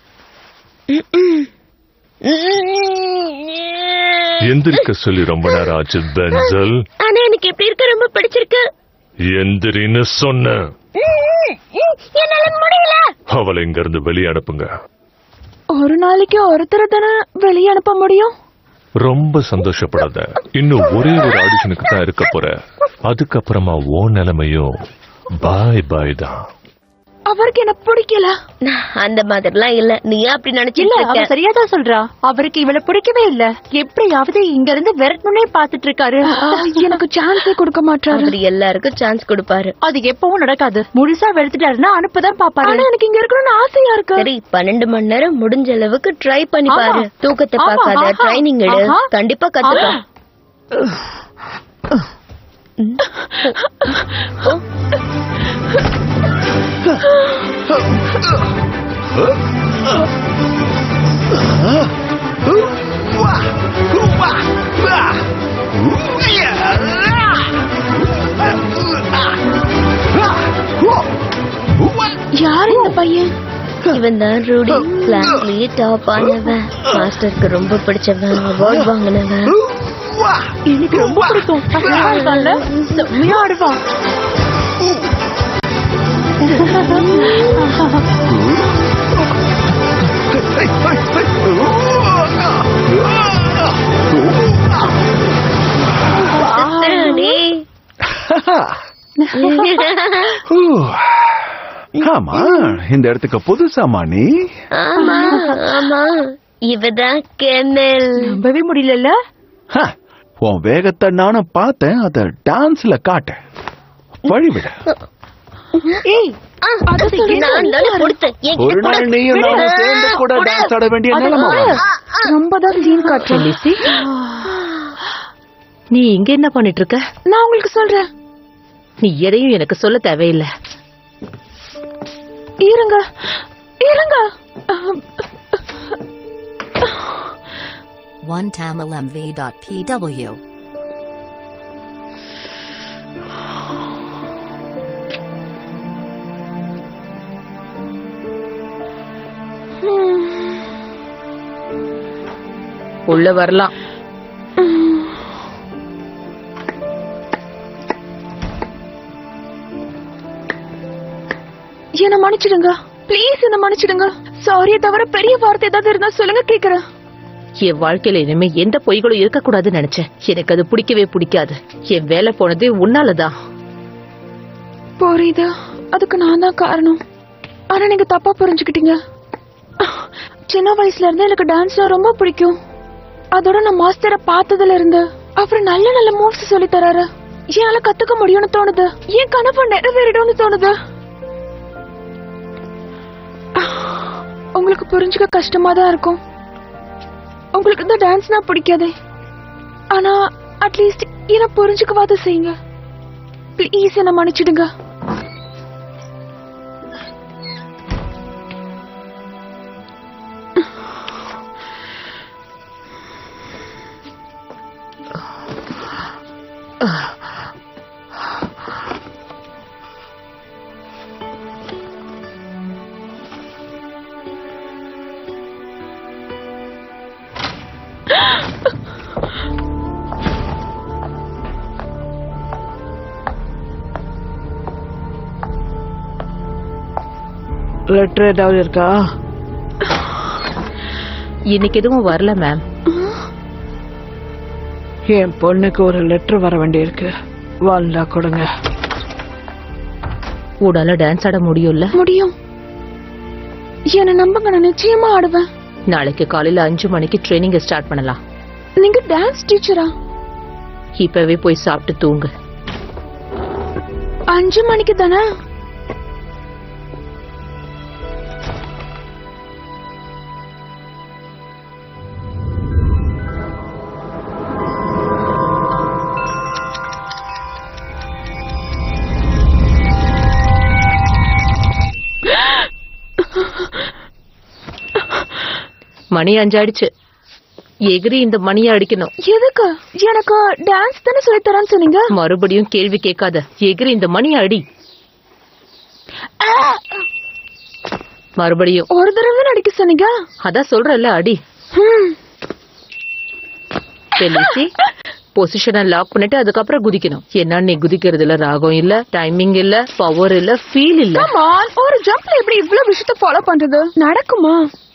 எந்திரிக்க சொல்லி ரொம்ப நேரம் ஆச்சு பென்சல் ஆனா எனக்கு எப்படி இருக்க ரொம்ப பிடிச்சிருக்கு எந்திரின்னு சொன்ன என்னால முடியல அவளை இங்க இருந்து வெளியே அனுப்புங்க ஒரு நாளைக்கு ஒருத்தர் தானே வெளியே அனுப்ப முடியும் ரொம்ப சந்தோஷப்படாத இன்னும் ஒரே ஒரு ஆடிஷனுக்கு தான் இருக்க போற அதுக்கப்புறமா ஓ நிலைமையும் பாய் பாய் தான் அவருக்கு என்ன பிடிக்கல அந்த மாதிரிலாம் இல்ல நீ அப்படி இல்ல நினைச்சிட்டு அவ இருக்க சரியாதான் சொல்றா அவருக்கு இவள பிடிக்கவே இல்ல எப்படியாவது இங்க இருந்து விரட்டணும்னே பாத்துட்டு இருக்காரு எனக்கு சான்ஸே கொடுக்க மாட்டாரு அவர் எல்லாருக்கும் சான்ஸ் கொடுப்பாரு அது எப்பவும் நடக்காது முழுசா வெளுத்துட்டாருன்னா அனுப்பதான் பாப்பாரு ஆனா எனக்கு இங்க இருக்கணும்னு ஆசையா இருக்கு சரி பன்னெண்டு மணி நேரம் முடிஞ்ச அளவுக்கு ட்ரை பண்ணி ஆமா. பாரு தூக்கத்தை ஆமா, பார்க்காத ஆஹா. ட்ரைனிங் எடு ஆஹா. கண்டிப்பா கத்துப்ப யார் இந்த பையன் இவன் தான் ரூடி கிளாஸ்லயே டாப் ஆனவன் மாஸ்டருக்கு ரொம்ப பிடிச்சவன் அவார்ட் வாங்கினவன் எனக்கு ரொம்ப பிடிக்கும் பசங்களா இருக்கான்ல செம்மையா ஆடுவான் சுத்துறானே. ஆமா இந்த இடத்துக்கு புதுசாமா நீ ஆமா ஆமா இவதான் கென்னல் நம்பவே முடியல ஹ, உன் வேகத்தை நானும் பார்த்தேன் அத டான்ஸ்ல காட்டேன் வழிவிட ஏய் அது நான் தானே கொடுத்தேன் என்கிட்ட ஒரு கொடு. நாள் நீயும் நானும் சேர்ந்து கூட கொடு. டான்ஸ் ஆட வேண்டிய நிலைமை வரும். ரொம்ப தான் சீன் காட்டுறேன் லிசி நீ இங்க என்ன பண்ணிட்டு இருக்க நான் உங்களுக்கு சொல்றேன் நீ எதையும் எனக்கு சொல்ல தேவையில்லை இருங்க இருங்க OneTamilMV.pw. உள்ள வரலாம் என்ன மன்னிச்சிடுங்க ப்ளீஸ் என்ன மன்னிச்சிடுங்க சாரியை தவிர பெரிய வார்த்தை ஏதாவது இருந்தா சொல்லுங்க கேக்குறேன் என் வாழ்க்கையில இனிமே எந்த பொய்களும் இருக்கக்கூடாதுன்னு நினைச்சேன் எனக்கு அது பிடிக்கவே பிடிக்காது என் வேலை போனது உன்னாலதான் புரியுது அதுக்கு நான் தான் காரணம் ஆனா நீங்க தப்பா புரிஞ்சுக்கிட்டீங்க சின்ன வயசுல இருந்து எனக்கு டான்ஸ்னா ரொம்ப பிடிக்கும் அதோட நான் மாஸ்டரை பார்த்ததுல இருந்து அப்புறம் நல்ல நல்ல மூவ்ஸ் சொல்லி தராரு என்னால கத்துக்க முடியும்னு தோணுது என் கனவு நிறைவேறிடும்னு தோணுது உங்களுக்கு புரிஞ்சுக்க கஷ்டமா தான் இருக்கும் உங்களுக்கு இந்த டான்ஸ்னா பிடிக்காதே ஆனா அட்லீஸ்ட் என்ன புரிஞ்சுக்கவாத செய்யுங்க ப்ளீஸ் என்ன மன்னிச்சிடுங்க லெட்டர் ஏதாவது இருக்கா இன்னைக்கு எதுவும் வரல மேம் என் பொண்ணுக்கு ஒரு லெட்டர் வர வேண்டியிருக்கு வந்தா கொடுங்க உடால டான்ஸ் ஆட முடியும்ல முடியும் என்ன நம்புங்க நான் நிச்சயமா ஆடுவேன் நாளைக்கு காலையில அஞ்சு மணிக்கு ட்ரைனிங் ஸ்டார்ட் பண்ணலாம் நீங்க டான்ஸ் டீச்சரா இப்பவே போய் சாப்பிட்டு தூங்கு அஞ்சு மணிக்கு தானே மணி அஞ்சாயிடுச்சு எகிரி இந்த மணியை அடிக்கணும் எதுக்கு எனக்கு டான்ஸ் தானே சொல்லி தரேன்னு சொன்னீங்க மறுபடியும் கேள்வி கேட்காத எகிரி இந்த மணியை அடி மறுபடியும் ஒரு தடவை தான் அடிக்க சொன்னீங்க அதான் சொல்றல அடி ஹம். பெலிசி பொசிஷனை லாக் பண்ணிட்டு அதுக்கப்புறம் குதிக்கணும் என்ன நீ குதிக்கிறதுல ராகம் இல்ல டைமிங் இல்ல பவர் இல்ல ஃபீல் இல்ல Come on, ஒரு ஜம்ப்ல எப்படி இவ்வளவு விஷயத்த ஃபாலோ பண்றது நடக்குமா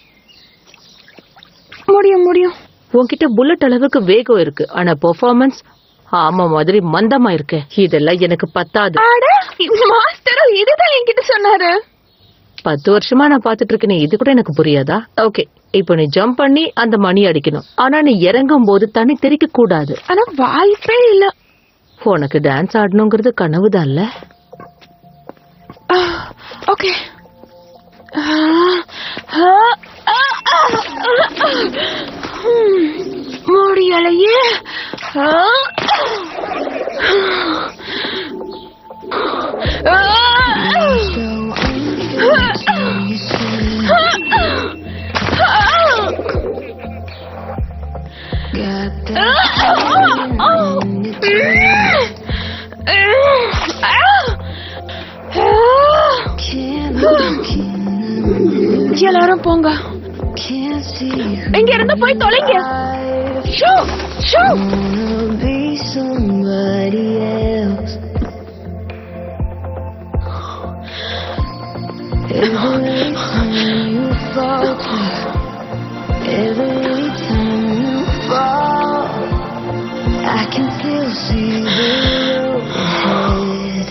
முடியும் முடியும் உன்கிட்ட புல்லட் அளவுக்கு வேகம் இருக்கு ஆனா பெர்ஃபார்மன்ஸ் ஆமா மாதிரி மந்தமா இருக்கு இதெல்லாம் எனக்கு பத்தாது அட மாஸ்டர் இதுதான் என்கிட்ட சொன்னாரு பத்து வருஷமா நான் பாத்துட்டு இருக்கேனே இது கூட எனக்கு புரியாதா ஓகே இப்போ நீ ஜம்ப் பண்ணி அந்த மணி அடிக்கணும் ஆனா நீ இறங்கும் போது தண்ணி தெறிக்க கூடாது ஆனா வாய்ப்பே இல்ல உனக்கு டான்ஸ் ஆடணுங்கிறது கனவுதான்ல ஓகே முடியலையே எல்லாரும் போங்க இங்க இருந்து போய் தொலைங்க shoo shoo Every time you fall, I can still see the road ahead.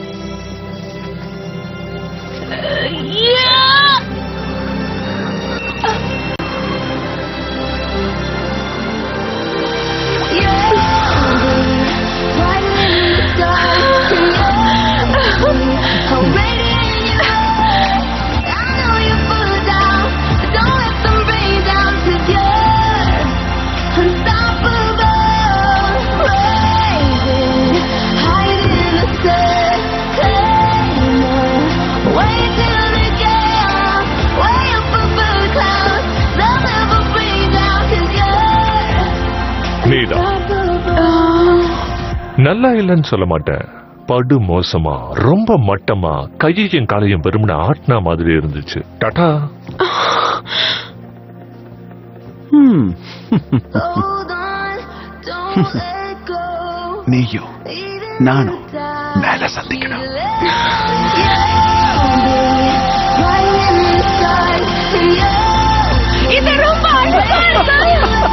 Yeah! நீதான் நல்லா இல்லைன்னு சொல்ல மாட்டேன் படு மோசமா ரொம்ப மட்டமா கையையும் காலையும் வெறுமன ஆட்டினா மாதிரி இருந்துச்சு டாடா ஹம். நீயும் நானும் மேல சந்திக்கணும் இது ரொம்ப அழகா இருக்கு.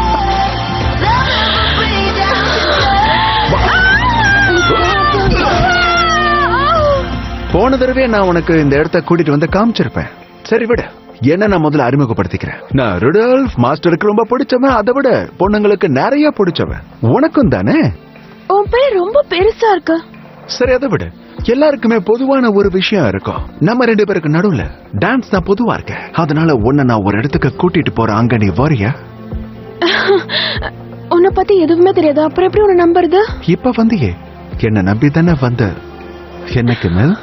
போன தடவை நான் உனக்கு இந்த இடத்த கூட்டிட்டு வந்து காமிச்சிருப்பேன் சரி விடு என்ன நான் முதல்ல அறிமுகப்படுத்திக்கிறேன் நான் ருடால்ஃப் மாஸ்டருக்கு ரொம்ப பிடிச்சவன் அதை விட பொண்ணுங்களுக்கு நிறைய பிடிச்சவன் உனக்கும் தானே உன் பேர் ரொம்ப பெருசா இருக்கு சரி அதை விடு எல்லாருக்குமே பொதுவான ஒரு விஷயம் இருக்கும் நம்ம ரெண்டு பேருக்கு நடுவுல டான்ஸ் தான் பொதுவா இருக்கு அதனால உன்னை நான் ஒரு இடத்துக்கு கூட்டிட்டு போறேன் அங்க நீ வரியா உன்னை பத்தி எதுவுமே தெரியாது அப்புறம் எப்படி உன்னை நம்புறது இப்ப வந்தியே என்ன நம்பி தானே வந்த என்னைக்கு மேல்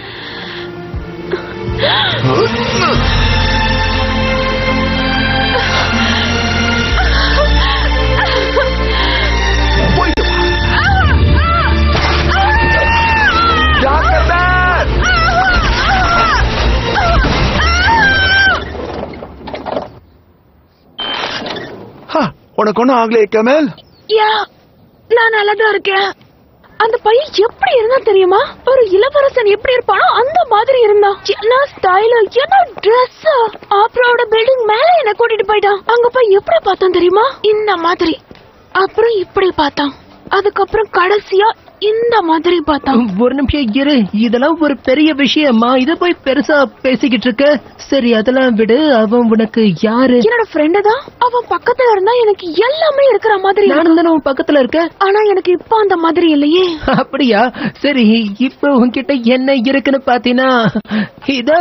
ஹா, உனக்கு ஒண்ணும் ஆகலையே கமல் யா நான் நல்லாதான் இருக்கேன் அந்த பையன் எப்படி இருந்தா தெரியுமா ஒரு இளவரசன் எப்படி இருப்பானோ அந்த மாதிரி இருந்தான் என்ன ஸ்டைல் என்ன Dress அப்புறம் அவட பில்டிங் மேல என்ன கூட்டிட்டு போயிட்டான் அங்க போய் எப்படி பார்த்தான் தெரியுமா இந்த மாதிரி அப்புறம் இப்படி பார்த்தான் அதுக்கப்புறம் கடைசியா இந்த மாதிரி பார்த்தா ஒரு நிமிஷம் இரு இதெல்லாம் ஒரு பெரிய விஷயமா இத போய் பெருசா பேசிக்கிட்டு இருக்க சரி அதெல்லாம் விடு அவன் உனக்கு யாரு என்னோட ஃப்ரெண்டு தான் அவன் பக்கத்துல இருந்தா எனக்கு எல்லாமே இருக்கிற மாதிரி இருக்கு. நானும் தானே உன் பக்கத்துல இருக்க ஆனா எனக்கு இப்ப அந்த மாதிரி இல்லையே அப்படியா சரி இப்ப உன்கிட்ட என்ன இருக்குன்னு பாத்தீங்கன்னா இதோ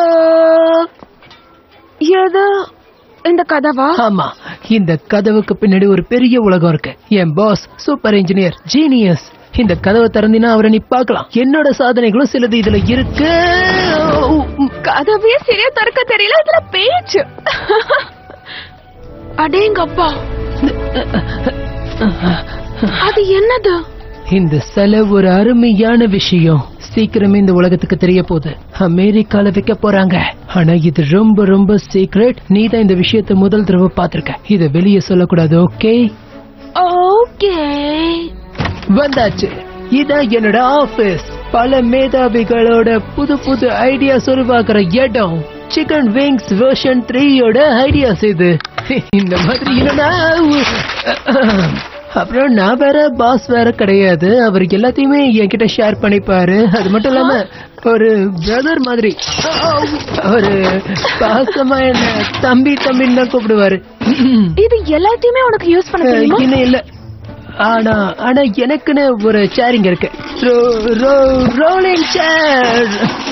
எது இந்த கதவா ஆமா இந்த கதவுக்கு பின்னாடி ஒரு பெரிய உலகம் இருக்கு என் பாஸ் சூப்பர் இன்ஜினியர் ஜீனியஸ் இந்த கதவை திறந்தினா அவரை நீ பார்க்கலாம் என்னோட சாதனைகளும் சிலது இதுல இருக்கு கதவே சரியா திறக்க தெரியல இதுல பேச்சு அடேங்கப்பா அது என்னது இந்த சிலை ஒரு அருமையான விஷயம் சீக்கிரமே இந்த உலகத்துக்கு தெரிய போகுது அமெரிக்கால வைக்க போறாங்க ஆனா இது ரொம்ப ரொம்ப சீக்ரெட் நீ தான் இந்த விஷயத்தை முதல் தடவை பாத்திருக்க இத வெளியே சொல்லக்கூடாது ஓகே ஓகே வந்தாச்சு இதான் என்னோட ஆபீஸ் பல மேதாவிகளோட புது புது ஐடியாஸ் உருவாக்குற இடம் சிக்கன் விங்ஸ் வெர்ஷன் த்ரீயோட ஐடியாஸ் இது இந்த மாதிரி இல்லைன்னா அப்புறம் நான் வேற பாஸ் வேற கிடையாது அவர் எல்லாத்தையுமே என்கிட்ட ஷேர் பண்ணிப்பாரு அது மட்டும் இல்லாம ஒரு பிரதர் மாதிரி ஒரு பாசமா என்ன தம்பி தம்பின்னு தான் கூப்பிடுவாரு இது எல்லாத்தையுமே உனக்கு யூஸ் பண்ண தெரியுமா இன்னும் இல்ல ஆனா ஆனா எனக்குன்னு ஒரு சேரிங் இருக்கு rolling chair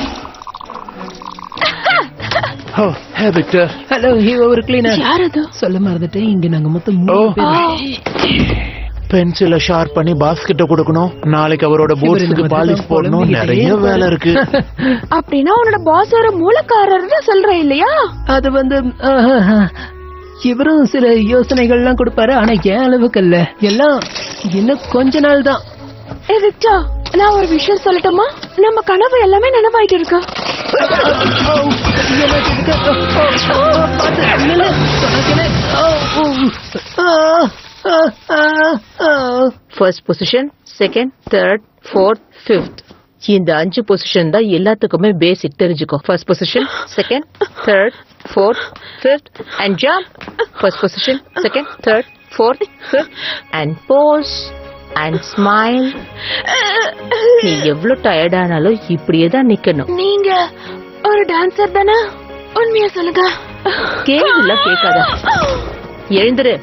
hey Victor hello இவ ஒரு கிளீனர் யார் அது சொல்ல மறந்துட்டேன் இங்க நாங்க மொத்தம் மூணு பேர் பென்சில ஷார்ப் பண்ணி பாஸ் கிட்ட கொடுக்கணும் நாளைக்கு அவரோட பூட்ஸுக்கு இவர் பாலிஷ் போடணும் புலம்பிக்கிட்டே நிறைய வேலை இருக்கு அப்படின்னா உன்னோட பாஸ் ஒரு மூலக்காரர்னு சொல்ற இல்லையா அது வந்து ஆஹ், இவரும் சில யோசனைகள்லாம் கொடுப்பாரு ஆனா என் அளவுக்கு இல்ல எல்லாம் இன்னும் கொஞ்ச நாள் தான் ஏ விக்டா நான் ஒரு விஷயம் சொல்லட்டுமா நம்ம கனவு எல்லாமே நினைவாயிட்டு இருக்கு first position second third fourth fifth இந்த அஞ்சு பொசிஷன் தான் எல்லாத்துக்குமே பேசிக் தெரிஞ்சுக்கோ first position second third fourth fifth and jump first position second third fourth fifth and pose and smile நீ எவ்வளவு டயர்டானாலும் இப்படியே தான் நிக்கணும் நீங்க ஒரு டான்சர் தானே உண்மையா சொல்லுங்க கேள்வில கேட்காத எழுந்துரு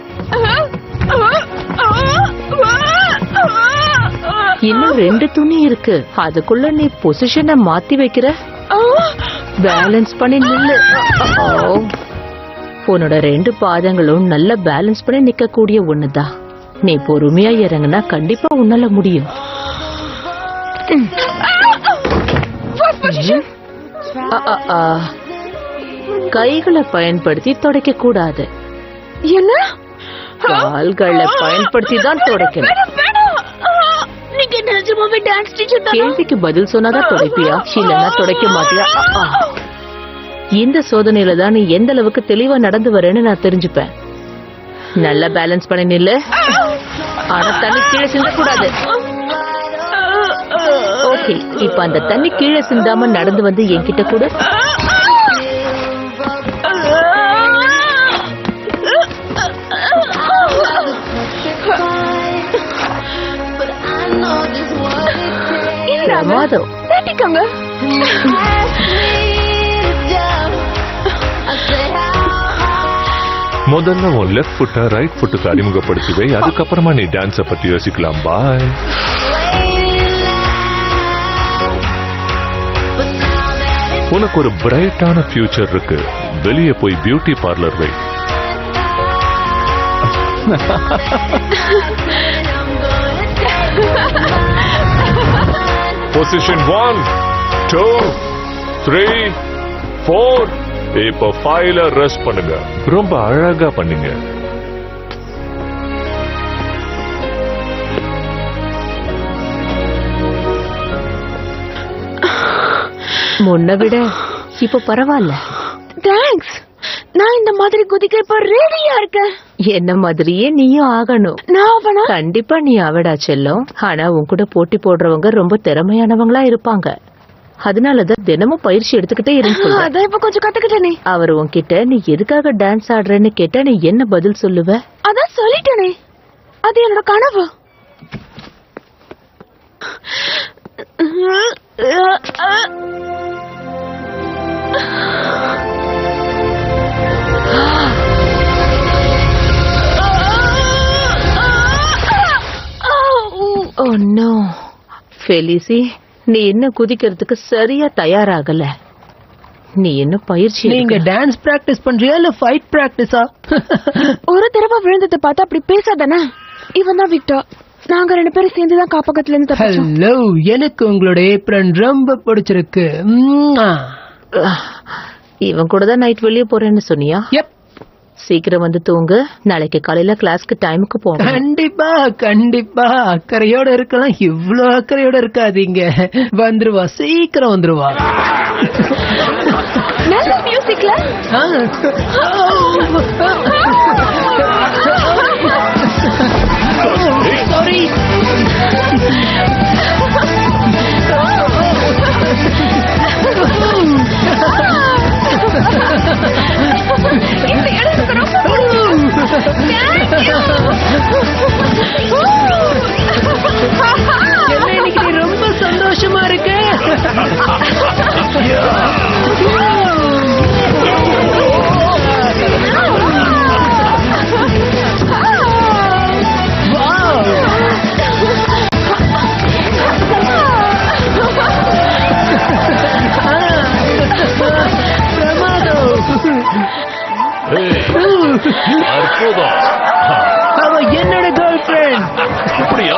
இன்னும் ரெண்டு துணி இருக்கு அதுக்குள்ள நீ பொசிஷனை மாத்தி வைக்கிற பேலன்ஸ் பண்ணி நில்லு ஓ. உன்னோட ரெண்டு பாதங்களும் நல்ல பேலன்ஸ் பண்ணி நிக்க கூடிய ஒண்ணுதான் நீ பொறுமையா இறங்குனா கண்டிப்பா உன்னால முடியும் அ, அ, அ. கைகளை பயன்படுத்தி துடைக்க கூடாது என்ன கால்களை பயன்படுத்தி தான் துடைக்கணும் வேணாம், வேணாம். ஆ, நீங்க நிஜமாவே டான்ஸ் டீச்சர் தானா கேள்விக்கு பதில் சொன்னாதான் துடைப்பியா இல்லன்னா துடைக்க மாட்டியா அ, ஆ. இந்த சோதனையில தான் நீ எந்த அளவுக்கு தெளிவா நடந்து வரேன்னு நான் தெரிஞ்சுப்பேன் நல்லா பேலன்ஸ் பண்ணி நில்லு ஆனா தண்ணி கீழே சிந்தக்கூடாது ஓகே இப்ப அந்த தண்ணி கீழே சிந்தாம நடந்து வந்து என்கிட்ட கூட பிரமாதம் தட்டிக்கோங்க முதல்ல உன் லெஃப்ட் ஃபுட்டை ரைட் ஃபுட்டுக்கு அறிமுகப்படுத்தி வை அதுக்கப்புறமா நீ டான்ஸ பத்தி யோசிக்கலாம் பாய் உனக்கு ஒரு பிரைட்டான ஃபியூச்சர் இருக்கு வெளியே போய் பியூட்டி பார்லர் வை position one two three four இப்போ ஃபைவ்ல ரெஸ்ட் பண்ணுங்க ரொம்ப அழகா பண்ணுங்க முன்ன விட இப்ப பரவாயில்ல தேங்க்ஸ் நான் இந்த மாதிரி குதிக்க இப்ப ரெடியா இருக்கேன் என்ன மாதிரியே நீயும் ஆகணும் நான் அவனா கண்டிப்பா நீ அவடா செல்லம் ஆனா உன் கூட போட்டி போடுறவங்க ரொம்ப திறமையானவங்களா இருப்பாங்க அதனாலதான் தினமும் பயிற்சி எடுத்துக்கிட்டே இருந்து அதான் இப்ப கொஞ்சம் கத்துக்கிட்டேனே அவர் உன்கிட்ட நீ எதுக்காக டான்ஸ் ஆடுறேன்னு கேட்டா நீ என்ன பதில் சொல்லுவ அதான் சொல்லிட்டேனே அது என்னோட கனவு ஓ நோ ஃபெலிசி நீ இன்னும் குதிக்கிறதுக்கு சரியா தயாராகல நீ என்ன பயிற்சி நீங்க எடுக்கல. டான்ஸ் பிராக்டிஸ் பண்றியா இல்ல ஃபைட் பிராக்டிஸா ஒரு தடவை விழுந்ததை பார்த்தா அப்படி பேசாதானே இவன் தான் விக்டர் நாங்க ரெண்டு பேரும் சேர்ந்து தான் காப்பகத்துல இருந்து தப்பிச்சோம் ஹலோ எனக்கு உங்களோட ஏப்ரன் ரொம்ப பிடிச்சிருக்கு ம்மா. இவன் கூட தான் நைட் வெளியே போறேன்னு சொன்னியா எப் சீக்கிரம் வந்து தூங்கு நாளைக்கு காலையில கிளாஸ்க்கு டைமுக்கு போகணும் கண்டிப்பா கண்டிப்பா அக்கறையோட இருக்கலாம் இவ்ளோ அக்கறையோட இருக்காதீங்க வந்துருவா சீக்கிரம் வந்துருவா நல்ல மியூசிக்ல ஆ. Sorry. இந்த இடம் எனக்கு ரொம்ப என்ன இன்னைக்கு நீ ரொம்ப சந்தோஷமா இருக்க அற்புதம் அவ என்னோட கேர்ள் ஃபிரெண்ட் அப்படியா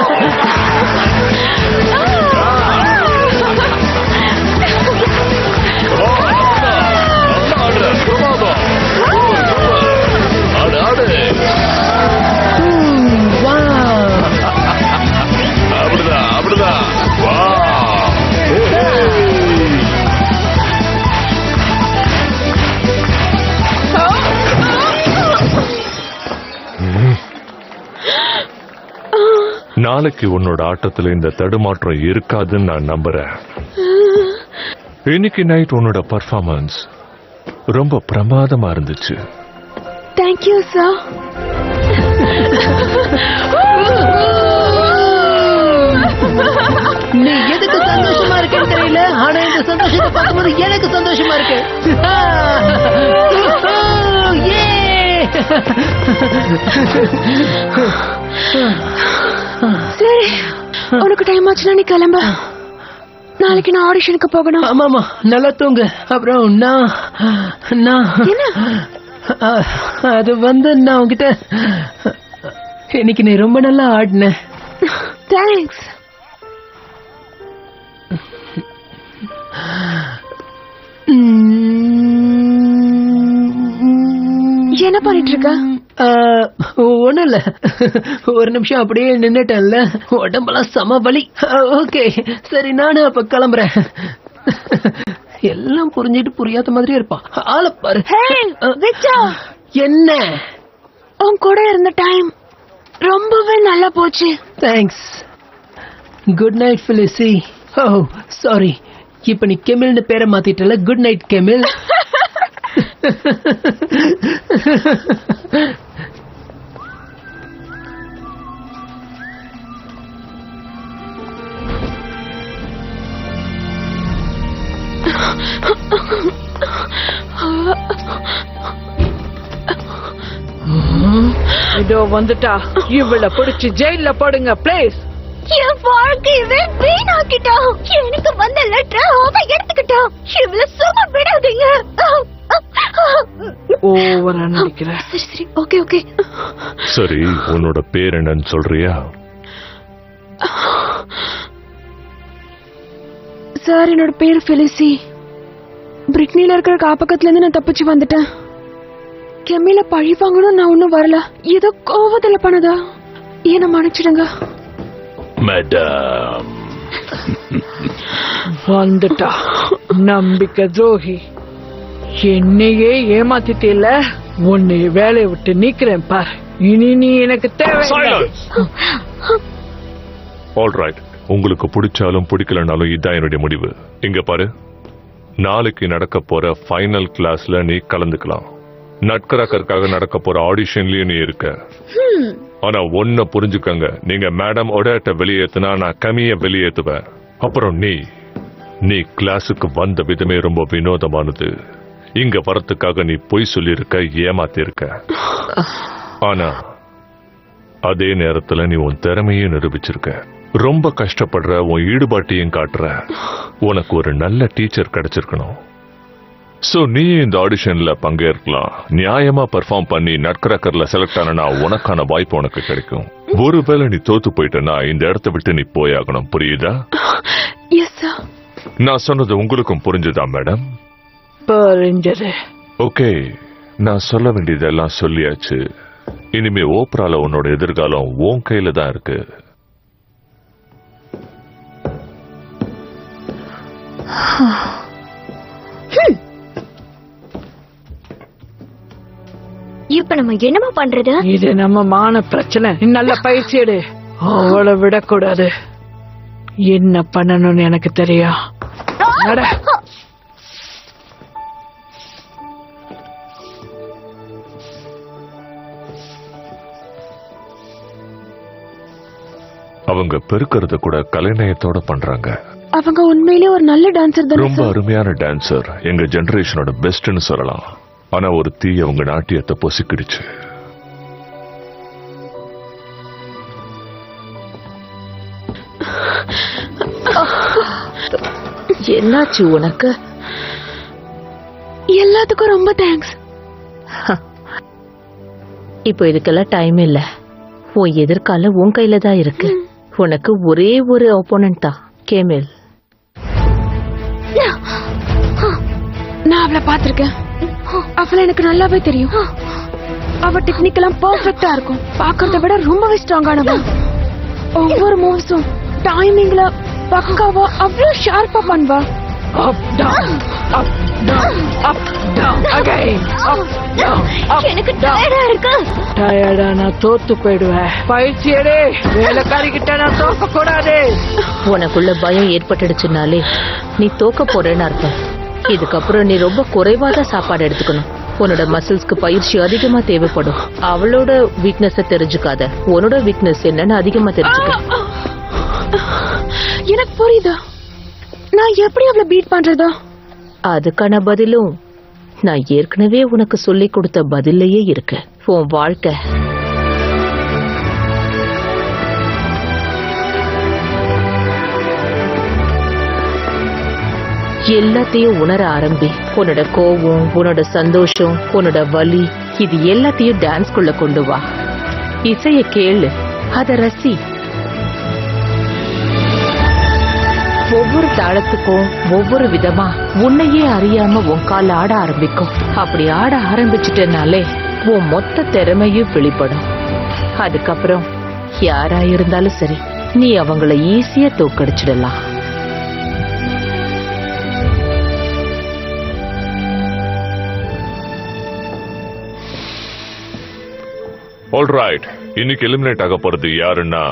ஆடு ஆடு அப்படிதான் அப்படிதான் வா நாளைக்கு உன்னோட ஆட்டத்துல இந்த தடுமாற்றம் இருக்காதுன்னு நான் நம்புறேன் இன்னைக்கு நைட் உன்னோட பர்ஃபார்மன்ஸ் ரொம்ப பிரமாதமா இருந்துச்சு தேங்க்யூ சார் நீ எதுக்கு சந்தோஷமா இருக்கேன்னு தெரியல ஆனா இந்த சந்தோஷத்தை பார்க்கும்போது எனக்கு சந்தோஷமா இருக்கு சரி உனக்கு டைம் ஆச்சுன்னா நீ கிளம்ப நாளைக்கு நான் ஆடிஷனுக்கு போகணும் ஆமாமா நல்லா தூங்கு அப்புறம் நான் நான் அ- அது வந்து நான் உன்கிட்ட இன்னைக்கு நீ ரொம்ப நல்லா ஆடின தேங்க்ஸ் என்ன பண்ணிட்டு இருக்க ஒண்ணும் இல்ல ஒரு நிமிஷம் அப்படியே நின்னுட்டேன்ல உடம்பெல்லாம் சம வலி ஓகே சரி நானும் அப்ப கிளம்புறேன் எல்லாம் புரிஞ்சிட்டு புரியாத மாதிரி இருப்பான் ஆளை பாரு விக்டர் என்ன உன் கூட இருந்த டைம் ரொம்பவே நல்லா போச்சு தேங்க்ஸ் குட் நைட் பிலிசி ஓ சாரி இப்ப நீ கெமில்னு பேரை மாத்திட்டல குட் நைட் கெமில் இதோ வந்துட்டா இவள பிடிச்சு ஜெயில போடுங்க பிளேஸ் என் வாழ்க்கையவே வீணாக்கிட்டான் எனக்கு வந்த லெட்டர் அவன் எடுத்துக்கிட்டான் இவ்வளவு சும்மா விடாதீங்க ஓவரா நடிக்கிற சரி சரி ஓகே ஓகே சரி உன்னோட பேர் என்னன்னு சொல்றியா சார் என்னோட பேர் ஃபெலிசி பிரிட்னில இருக்கிற காப்பகத்துல இருந்து நான் தப்பிச்சு வந்துட்டேன் கெமில பழி வாங்கணும் நான் ஒன்னும் வரல ஏதோ கோவத்துல பண்ணதா என்ன மன்னிச்சிடுங்க மேடம் வந்துட்டா நம்பிக்கை துரோகி என்னையே ஏமாத்திட்டேல உன்னை வேலையை விட்டு நீக்கிறேன் பார் இனி நீ எனக்கு தேவை ஆல்ரைட் உங்களுக்கு பிடிச்சாலும் பிடிக்கலனாலும் இதான் என்னுடைய முடிவு இங்க பாரு நாளைக்கு நடக்க போற ஃபைனல் கிளாஸ்ல நீ கலந்துக்கலாம் நட்கராக்கருக்காக நடக்க போற ஆடிஷன்லயும் நீ இருக்க ஆனா ஒன்ன புரிஞ்சுக்கங்க நீங்க மேடம் ஒடேட்ட வெளியேத்துனா நான் கமிய வெளியேத்துவேன் அப்புறம் நீ நீ கிளாஸுக்கு வந்த விதமே ரொம்ப வினோதமானது இங்க வரத்துக்காக நீ பொய் சொல்லியிருக்க ஏமாத்திருக்க ஆனா அதே நேரத்துல நீ உன் திறமையும் நிரூபிச்சிருக்க ரொம்ப கஷ்டப்படுற உன் ஈடுபாட்டையும் காட்டுற உனக்கு ஒரு நல்ல டீச்சர் கிடைச்சிருக்கணும் சோ நீ இந்த ஆடிஷன்ல பங்கேற்கலாம் நியாயமா பெர்ஃபார்ம் பண்ணி நட்கரக்கர்ல செலக்ட் ஆனா உனக்கான வாய்ப்பு உனக்கு கிடைக்கும் ஒருவேளை நீ தோத்து போயிட்டனா இந்த இடத்த விட்டு நீ போயாகணும் புரியுதா எஸ் சார் நான் சொன்னது உங்களுக்கும் புரிஞ்சுதா மேடம் புரிஞ்சது ஓகே நான் சொல்ல வேண்டியதெல்லாம் சொல்லியாச்சு இனிமே ஓப்ரால உன்னோட எதிர்காலம் உன் கையில தான் இருக்கு இப்ப நம்ம என்னமா பண்றது இது நம்ம மான பிரச்சனை நீ நல்ல பயிற்சி எடு அவளை விடக்கூடாது என்ன பண்ணணும்னு எனக்கு தெரியும் நட அவங்க பெருக்கிறத கூட கலைநயத்தோட பண்றாங்க அவங்க உண்மையிலே ஒரு நல்ல டான்சர் தானே ரொம்ப அருமையான டான்சர் எங்க ஜெனரேஷனோட பெஸ்ட்னு சொல்லலாம் ஆனா ஒரு தீ அவங்க நாட்டியத்தை பொசுக்கிடுச்சு என்னாச்சு உனக்கு எல்லாத்துக்கும் ரொம்ப தேங்க்ஸ் இப்போ இதுக்கெல்லாம் டைம் இல்ல உன் எதிர்காலம் உன் கையில தான் இருக்கு உனக்கு ஒரே ஒரு ஒப்போனன்ட் தான் கேமில் நான் அவளை பாத்திருக்கேன் அவளை எனக்கு நல்லாவே தெரியும் அவ டெக்னிக்கெல்லாம் பர்ஃபெக்ட்டா இருக்கும் பாக்குறத விட ரொம்பவே ஸ்ட்ராங்கானவ ஒவ்வொரு மூவ்ஸும் டைமிங்ல பக்காவா அவ்வளவு ஷார்ப்பா பண்ணுவா up down up down up down again up down up எனக்கு டயர்டா இருக்கு டயர்டா நான் தோத்து போயிடுவேன் பயிற்சி எடு வேலைக்காரிக்கிட்ட நான் தோக்க கூடாது உனக்குள்ள பயம் ஏற்பட்டுடுச்சுனாலே நீ தோக்க போறேன்னு அர்த்தம் இதுக்கப்புறம் நீ ரொம்ப குறைவா தான் சாப்பாடு எடுத்துக்கணும் உன்னோட மசில்ஸ்க்கு பயிற்சி அதிகமா தேவைப்படும் அவளோட வீக்னஸ தெரிஞ்சுக்காத உன்னோட வீக்னஸ் என்னன்னு அதிகமா தெரிஞ்சுக்க எனக்கு புரியுதா நான் எப்படி அவளை பீட் பண்றதா அதுக்கான பதிலும் நான் ஏற்கனவே உனக்கு சொல்லி கொடுத்த பதிலையே இருக்கு உன் வாழ்க்கை எல்லாத்தையும் உணர ஆரம்பி உன்னோட கோவம் உன்னோட சந்தோஷம் உன்னோட வலி இது எல்லாத்தையும் டான்ஸ்குள்ள கொண்டு வா இசைய கேளு அத ரசி ஒவ்வொரு தாளத்துக்கும் ஒவ்வொரு விதமா உன்னையே அறியாம உன் கால் ஆட ஆரம்பிக்கும் அப்படி ஆட ஆரம்பிச்சிட்டனாலே உன் மொத்த திறமையும் வெளிப்படும் அதுக்கப்புறம் யாரா இருந்தாலும் சரி நீ அவங்கள ஈஸியா தோக்கடிச்சிடலாம் ஆல்ரைட் இன்னைக்கு எலிமினேட் ஆக போறது யாருன்னா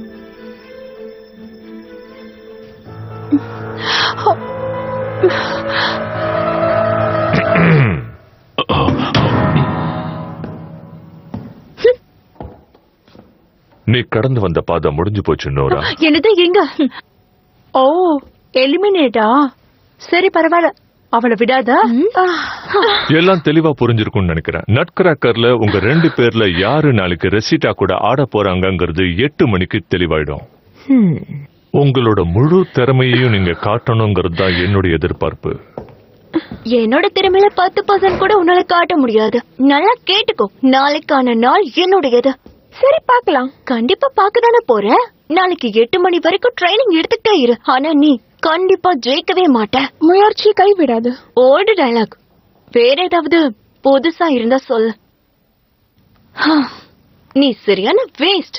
நீ கடந்து வந்த பாதை முடிஞ்சு போச்சு நோரா என்னது எங்க ஓ எலிமினேட்டா சரி பரவாயில்ல அவளை விடாத எல்லாம் தெளிவா புரிஞ்சிருக்கும்னு நினைக்கிறேன் நட்கிராக்கர்ல உங்க ரெண்டு பேர்ல யாரு நாளைக்கு ரெசிட்டா கூட ஆட போறாங்கங்கிறது எட்டு மணிக்கு தெளிவாயிடும் உங்களோட முழு திறமையையும் நீங்க காட்டணுங்கிறது தான் என்னுடைய எதிர்பார்ப்பு என்னோட திறமையில பத்து பர்சன்ட் கூட உன்னால காட்ட முடியாது நல்லா கேட்டுக்கோ நாளைக்கான நாள் என்னுடையது சரி பார்க்கலாம் கண்டிப்பா பார்க்க தானே போற நாளைக்கு எட்டு மணி வரைக்கும் ட்ரைனிங் எடுத்துக்கிட்டே இரு ஆனா நீ கண்டிப்பா ஜெயிக்கவே மாட்ட முயற்சி கைவிடாது ஓல்டு டயலாக் வேற ஏதாவது புதுசா இருந்தா சொல்லு ஹா, நீ சரியான வேஸ்ட்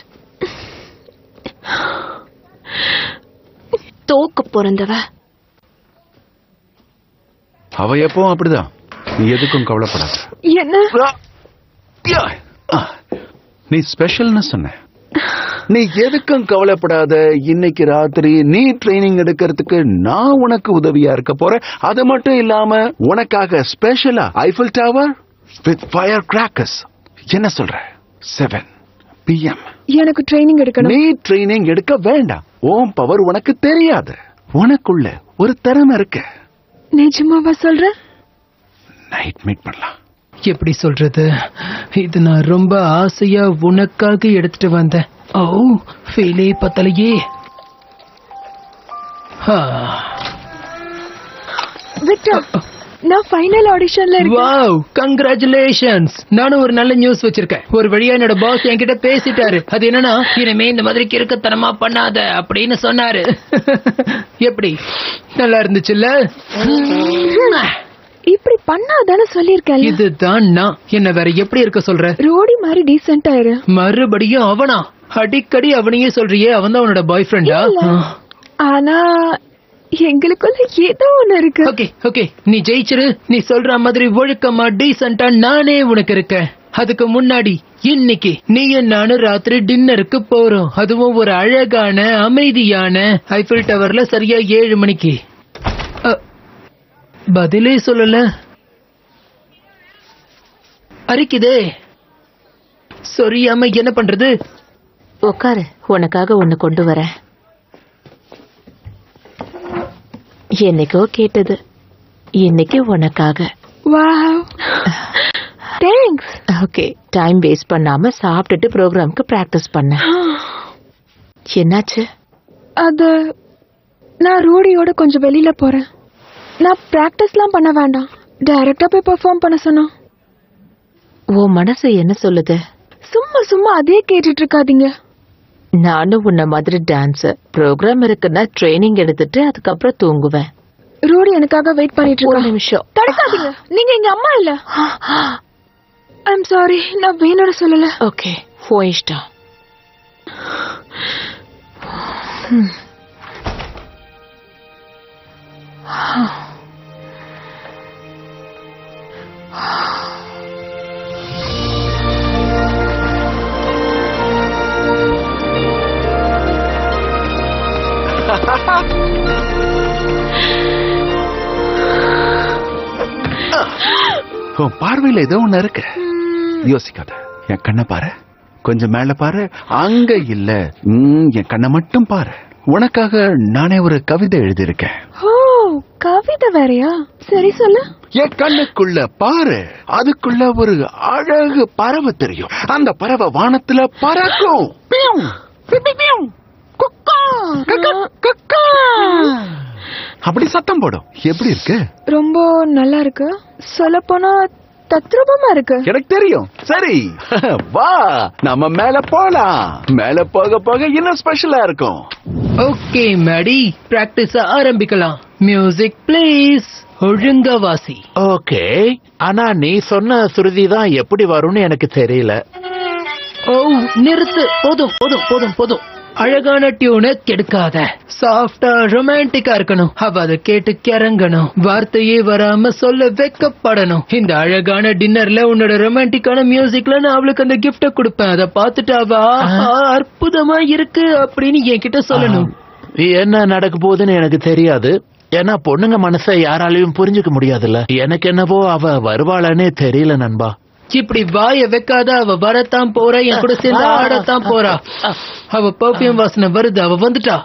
தோக்க பிறந்தவ அவ எப்பவும் அப்படிதான் நீ எதுக்கும் கவலைப்படாத என்ன ஆ, நீ ஸ்பெஷல்னு சொன்ன நீ எதுக்கும் கவலைப்படாத இன்னைக்கு ராத்திரி நீ ட்ரைனிங் எடுக்கிறதுக்கு நான் உனக்கு உதவியா இருக்க போறேன் அது மட்டும் இல்லாம உனக்காக ஸ்பெஷலா Eiffel tower with fire crackers என்ன சொல்ற செவன் பிஎம் எனக்கு ட்ரைனிங் எடுக்கணும் நீ ட்ரைனிங் எடுக்க வேண்டாம் ஓம் பவர் உனக்கு தெரியாது உனக்குள்ள ஒரு திறமை இருக்கு நிஜமாவா சொல்ற நைட் மீட் பண்ணலாம் எப்படி சொல்றது இது நான் ரொம்ப ஆசையா உனக்காக எடுத்துட்டு வந்தேன் ஓ ஃபெயிலே பத்தலையே ஆ. விக்டர் நான் ஃபைனல் ஆடிஷன்ல இருக்கேன் வாவ் கங்க்ராச்சுலேஷன்ஸ் நானும் ஒரு நல்ல நியூஸ் வச்சிருக்கேன் ஒரு வழியா என்னோட பாஸ் என்கிட்ட பேசிட்டாரு அது என்னன்னா இனிமே இந்த மாதிரி கிறுக்கத்தனமா பண்ணாத அப்படின்னு சொன்னாரு எப்படி நல்லா இருந்துச்சுல்ல இப்படி பண்ணாதானே சொல்லிருக்கேன் இதுதான் நான் என்ன வேற எப்படி இருக்க சொல்ற ரோடி மாதிரி டீசென்ட் ஆயிரு மறுபடியும் அவனா அடிக்கடி அவனையே சொல்றியே அவன் தான் உன்னோட பாய் ஃப்ரெண்டா இல்ல. ஆனா எங்களுக்குள்ள ஏதோ ஒண்ணு இருக்கு ஓகே ஓகே நீ ஜெயிச்சிரு நீ சொல்ற மாதிரி ஒழுக்கமா டீசென்டா நானே உனக்கு இருக்கேன் அதுக்கு முன்னாடி இன்னைக்கு நீயும் நானும் ராத்திரி டின்னருக்கு போறோம் அதுவும் ஒரு அழகான அமைதியான ஐஃபில் டவர்ல சரியா ஏழு மணிக்கு அ, பதிலே சொல்லல அரிக்குதே சொரியாம என்ன பண்றது உட்காரு உனக்காக ஒண்ணு கொண்டு வரேன் என்னைக்கோ கேட்டது இன்னைக்கு உனக்காக wow thanks okay time waste பண்ணாம சாப்பிட்டுட்டு ப்ரோக்ராம்க்கு பிராக்டிஸ் பண்ண என்னாச்சு அது நான் ரோடியோட கொஞ்சம் வெளியில போறேன் நான் பிராக்டிஸ்லாம் பண்ண வேண்டாம் டைரக்டா போய் பெர்ஃபார்ம் பண்ண சொன்னா உன் மனசு என்ன சொல்லுது சும்மா சும்மா அதே கேட்டுட்டு இருக்காதீங்க நானும் உன்ன மாதிரி டான்ஸர் ப்ரோக்ராம் இருக்குன்னா ட்ரைனிங் எடுத்துட்டு அதுக்கப்புறம் தூங்குவேன் ரோடி எனக்காக வெயிட் பண்ணிட்டு ஒரு இருக்கா நிமிஷம் தடுக்காதீங்க நீங்க எங்க அம்மா இல்ல ஐம் சாரி நான் வேணும்னு சொல்லல ஓகே உன் இஷ்டம் உன் பார்வையில ஏதோ ஒண்ணு இருக்கு யோசிக்காத என் கண்ணை பாரு கொஞ்சம் மேல பாரு அங்க இல்ல ம், என் கண்ணை மட்டும் பாரு உனக்காக நானே ஒரு கவிதை எழுதியிருக்கேன் ஓ கவிதை வேறயா சரி சொல்லு என் கண்ணுக்குள்ள பாரு அதுக்குள்ள ஒரு அழகு பறவை தெரியும் அந்த பறவை வானத்துல பறக்கும் பியூம், பி, பி, பியூம். குக்கா, கக்கா, கக்கா. அப்படி சத்தம் போடும் எப்படி இருக்கு ரொம்ப நல்லா இருக்கு சொல்ல போனா தத்ரூபமா இருக்கு எனக்கு தெரியும் சரி வா நம்ம மேல போலாம் மேல போக போக இன்னும் ஸ்பெஷலா இருக்கும் ஓகே மேடி பிராக்டிஸ் ஆரம்பிக்கலாம் மியூசிக் ப்ளீஸ் ஒழுங்கா வாசி ஓகே ஆனா நீ சொன்ன சுருதி தான் எப்படி வரும்னு எனக்கு தெரியல ஓ நிறுத்து போதும் போதும் போதும் போதும் அழகான டியூனை கெடுக்காத சாஃப்டா ரொமான்டிக்கா இருக்கணும் அவ அதை கேட்டு கிறங்கணும் வார்த்தையே வராம சொல்ல வெக்கப்படணும் இந்த அழகான டின்னர்ல உன்னோட ரொமான்டிக்கான மியூசிக்ல நான் அவளுக்கு அந்த கிஃப்ட கொடுப்பேன் அதை பார்த்துட்டு அவ "ஆஹா, அற்புதமா இருக்கு அப்படின்னு என்கிட்ட சொல்லணும் என்ன நடக்க போகுதுன்னு எனக்கு தெரியாது ஏன்னா பொண்ணுங்க மனசை யாராலையும் புரிஞ்சுக்க முடியாதுல்ல எனக்கு என்னவோ அவ வருவாளானே தெரியல நண்பா இப்படி வாய வைக்காத அவ வரத்தான் போறா என் கூட சேர்ந்து ஆடத்தான் போறா அவ பர்ஃபியூம் வாசனை வருது அவ வந்துட்டா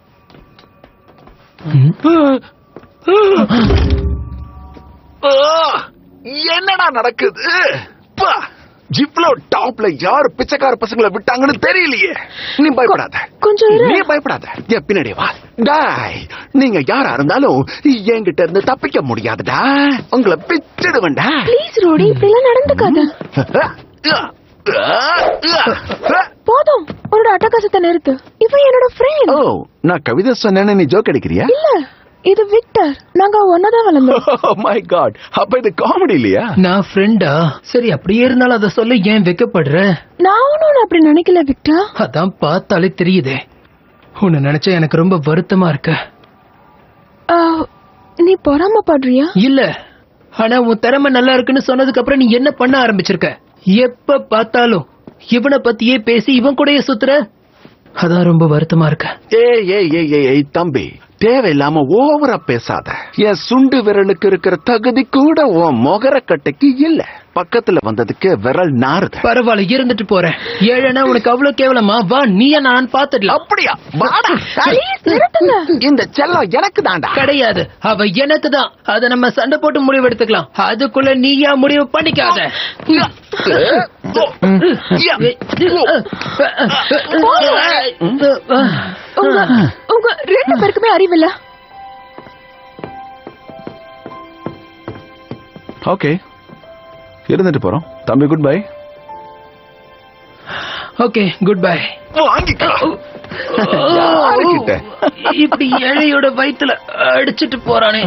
என்னடா நடக்குது பா, இவ்ளோ டாப்ல யாரு பிச்சைக்கார பசங்களை விட்டாங்கன்னு தெரியலையே நீ பயப்படாத கொஞ்சம் இரு. நீ பயப்படாத என் பின்னாடி வா டாய் நீங்க யாரா இருந்தாலும் என்கிட்ட இருந்து தப்பிக்க முடியாதுடா உங்களை பிச்சிடுவேன்டா ப்ளீஸ் ரோடி இப்படி எல்லாம் நடந்துக்காத போதும் உன்னோட அட்டகாசத்தை நிறுத்து இவன் என்னோட ஃப்ரெண்ட் ஓ நான் கவிதை சொன்னேன்னு நீ ஜோக் அடிக்கிறியா இல்ல இது விக்டர் நாங்க ஒன்னதான் வளர்ந்தோம் மை காட் அப்ப இது காமெடி இல்லையா நான் ஃப்ரெண்டா சரி அப்படியே இருந்தாலும் அதை சொல்ல ஏன் வெக்கப்படுற நான் ஒன்னும் உன்னை அப்படி நினைக்கல விக்டர் அதான் பார்த்தாலே தெரியுதே உன்னை நினைச்சா எனக்கு ரொம்ப வருத்தமா இருக்கு ஆ, நீ பொறாமப்படுறியா இல்ல ஆனா உன் திறமை நல்லா இருக்குன்னு சொன்னதுக்கு அப்புறம் நீ என்ன பண்ண ஆரம்பிச்சிருக்க எப்ப பார்த்தாலும் இவனை பத்தியே பேசி இவன் கூடயே சுத்துற அதான் ரொம்ப வருத்தமா இருக்கு ஏய் ஏய் ஏய் ஏய் ஏய் தம்பி தேவையில்லாம ஓவரா பேசாத என் சுண்டு விரலுக்கு இருக்கிற தகுதி கூட உன் முகரக்கட்டைக்கு இல்ல பக்கத்துல வந்ததுக்கு விரல் நாறுது பரவாயில்ல இருந்துட்டு போறேன் ஏழனா உனக்கு அவ்வளவு கேவலமா வா நீயா நான் பாத்துடலாம் அப்படியா வாடா இந்த செல்லம் எனக்கு தாண்டா கிடையாது அவ எனக்கு தான் அத நம்ம சண்டை போட்டு முடிவு எடுத்துக்கலாம் அதுக்குள்ள நீயா முடிவு பண்ணிக்காத உங்க உங்க ரெண்டு பேருக்குமே அறிவில்ல ஓகே இருந்துட்டு போறோம் தம்பி good bye okay good bye யாருக்கிட்ட இப்படி ஏழையோட வயித்துல அடிச்சிட்டு போறானே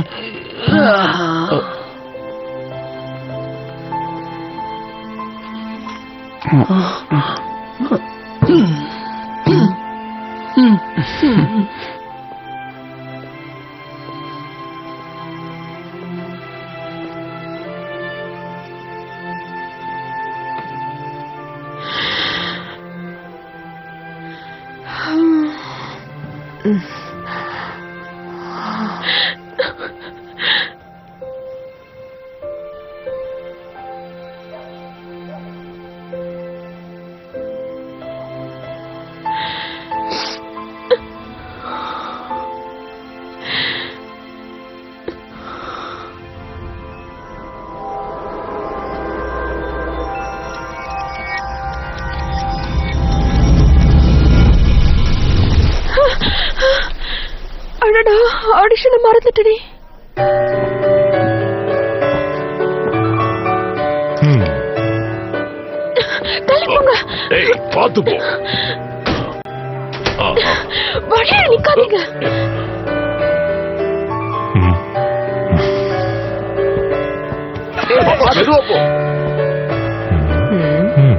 அடடா ஆடிஷனை மறந்துட்டடி தள்ளி போங்க ஏய் பாத்து போ ஆ, ஆ. வழியில நிக்காதீங்க ம். மெதுவா போ ம்.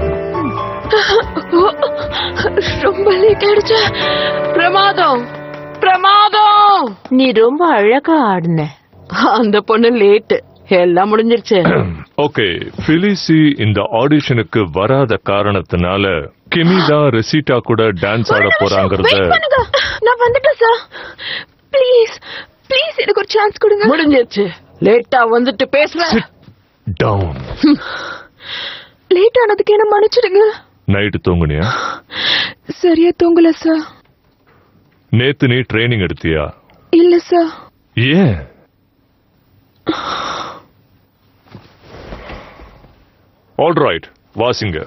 ரொம்ப லேட் ஆயிடுச்சு பிரமாதம் பிரமாதம் நீ ரொம்ப அழகா ஆடுன அந்த பொண்ணு லேட் எல்லாம் முடிஞ்சிருச்சு ஓகே பிலிசி இந்த ஆடிஷனுக்கு வராத காரணத்தினால கிமி தான் ரெசிட்டா கூட டான்ஸ் ஆட போறாங்கறத வெயிட் பண்ணுங்க நான் வந்துட்டேன் சார் ப்ளீஸ் ப்ளீஸ் எனக்கு ஒரு சான்ஸ் கொடுங்க முடிஞ்சிருச்சு லேட்டா வந்துட்டு பேசுறேன் டவுன் லேட் ஆனதுக்கு என்ன மன்னிச்சிடுங்க நைட்டு தூங்குனியா சரியா தூங்கல சார் நேத்து நீ ட்ரைனிங் எடுத்தியா இல்ல சார் ஏன் ஆல்ரைட் வாசிங்க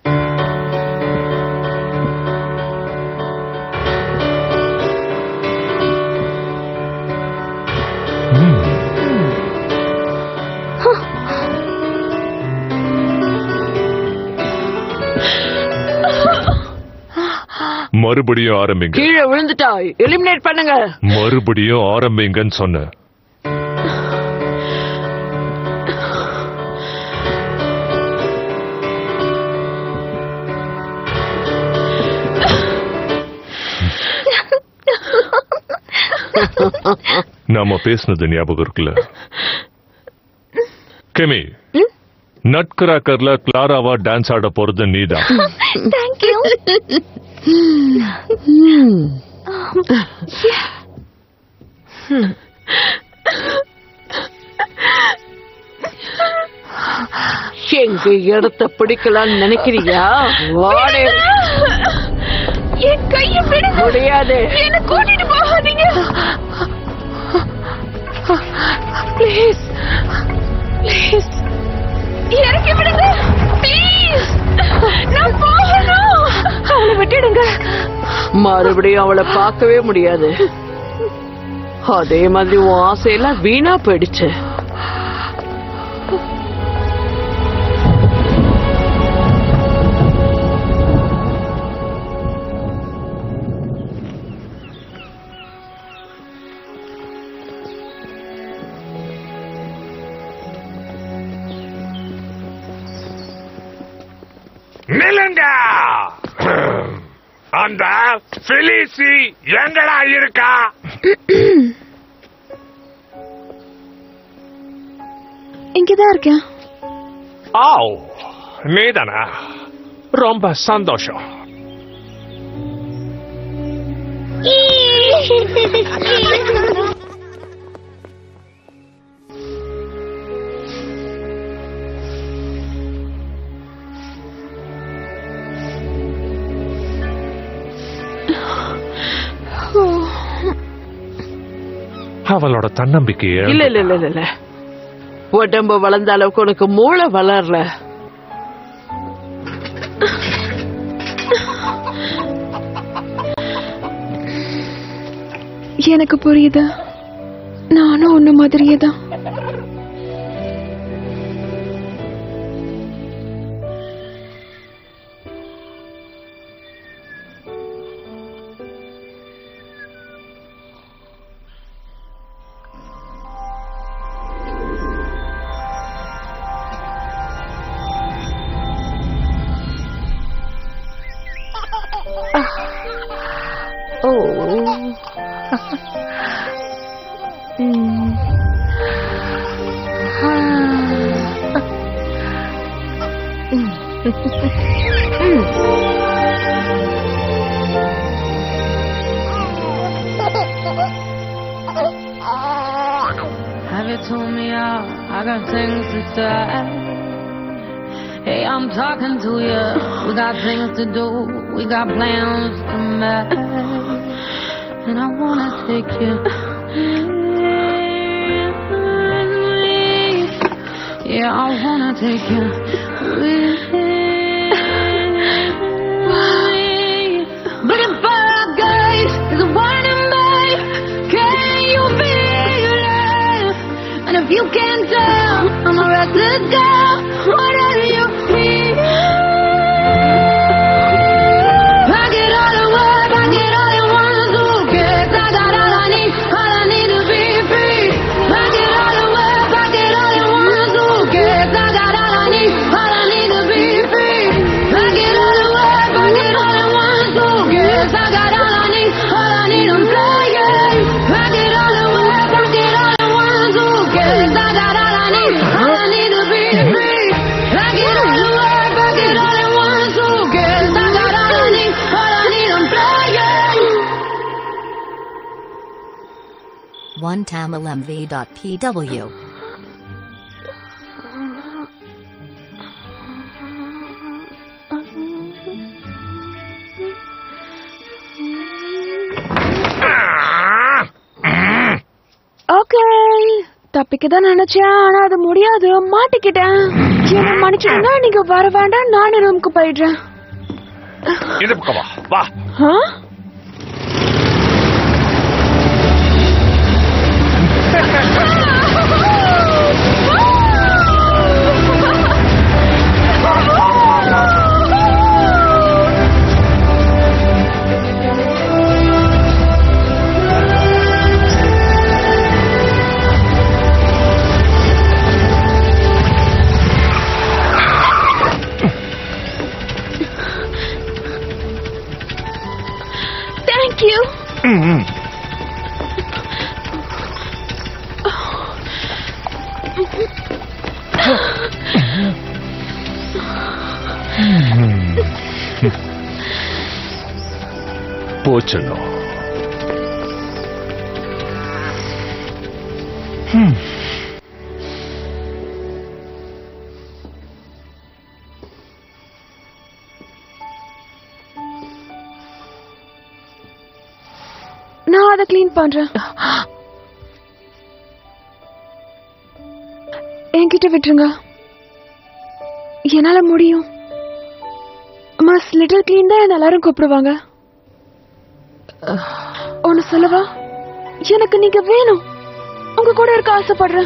மறுபடியும் ஆரம்பிங்க கீழே விழுந்துட்டா எலிமினேட் பண்ணுங்க மறுபடியும் ஆரம்பிங்கன்னு சொன்ன நாம பேசுனது ஞாபகம் இருக்குல்ல கெமி நட்கராக்கர்ல கிளாராவா டான்ஸ் ஆட போறது நீதான் தேங்க்யூ எங்க இடத்த பிடிக்கலாம்னு நினைக்கிறியா வாடே என் கைய விடுங்க முடியாது என்ன கூட்டிட்டு போகாதீங்க ப்ளீஸ் ப்ளீஸ் இறக்கி விடுங்க ப்ளீஸ் நான் போகணும் அவளை விட்டுடுங்க மறுபடியும் அவளை பார்க்கவே முடியாது அதே மாதிரி உன் ஆசையெல்லாம் வீணா போயிடுச்சு நிலுங்க அந்த பிலிசி எங்கடா இருக்கா இங்கதான் இருக்கேன் ஓ நீதானா ரொம்ப சந்தோஷம் அவளோட தன்னம்பிக்கையை இல்ல இல்ல இல்ல இல்ல, இல்ல உடம்பு வளர்ந்த அளவுக்கு உனக்கு மூளை வளரல எனக்கு புரியுது நானும் உன்ன மாதிரியே தான் Oh. Mm. Have you told me how I got things to say? Hey, I'm talking to you. We got things to do. We got plans to make. And I wanna take you. Yeah, I wanna take you with me. But if I guys is a one in me, can you feel it? And if you can't tell, I'm a restless girl. What do you feel? I get all the work, I get all in one suitcase. I got all I need, all I need to be free. I get all the work, I get all in one suitcase. I got all I need, all I need to be free. I get all the work, I get all in one suitcase. I got all I need, all I need, I'm flying. I get all the work, I get all in one suitcase. I got all I need, all I need to be free. I get all the work, I get all in one suitcase. I got all I need, all I need, I'm flying. One tamilmv.pw. Okay தப்பிக்க தான் நினைச்சேன் ஆனா அது முடியாது மாட்டிக்கிட்டேன் என்ன மன்னிச்சிடுங்க நீங்க வர வேண்டாம் நானும் ரூமுக்கு போயிடுறேன் இந்த பக்கம் வா வா ஆ? Thank you. போச்சனோ நான் அதை க்ளீன் பண்றேன் என்கிட்ட விட்டுருங்க என்னால முடியும் மிஸ் லிட்டில் க்ளீன் தான் என்ன எல்லாரும் கூப்பிடுவாங்க ஒன்னு சொல்லவா எனக்கு நீங்க வேணும் உங்க கூட இருக்க ஆசைப்படுறேன்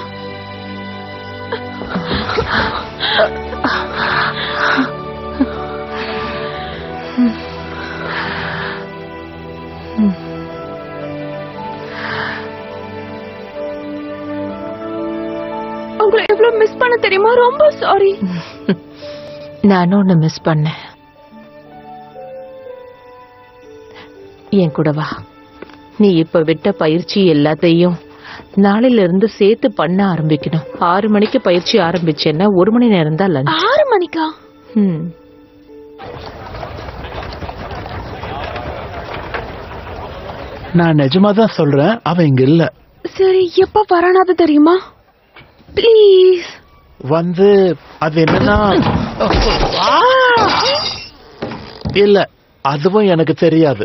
உங்களை எவ்வளவு மிஸ் பண்ண தெரியுமா ரொம்ப சாரி நானும் ஒன்னு மிஸ் பண்ணேன் என் கூட வா நீ இப்ப விட்ட பயிற்சி எல்லாத்தையும் நாளையில இருந்து சேர்த்து பண்ண ஆரம்பிக்கணும் ஆறு மணிக்கு பயிற்சி ஆரம்பிச்சேன்னா ஒரு மணி நேரம் தான் லஞ்ச் ஆறு மணிக்கா ம் நான் நிஜமா தான் சொல்றேன் அவன் இங்க இல்ல சரி எப்ப வரானாது தெரியுமா ப்ளீஸ் வந்து அது என்னன்னா ஆ! இல்ல அதுவும் எனக்கு தெரியாது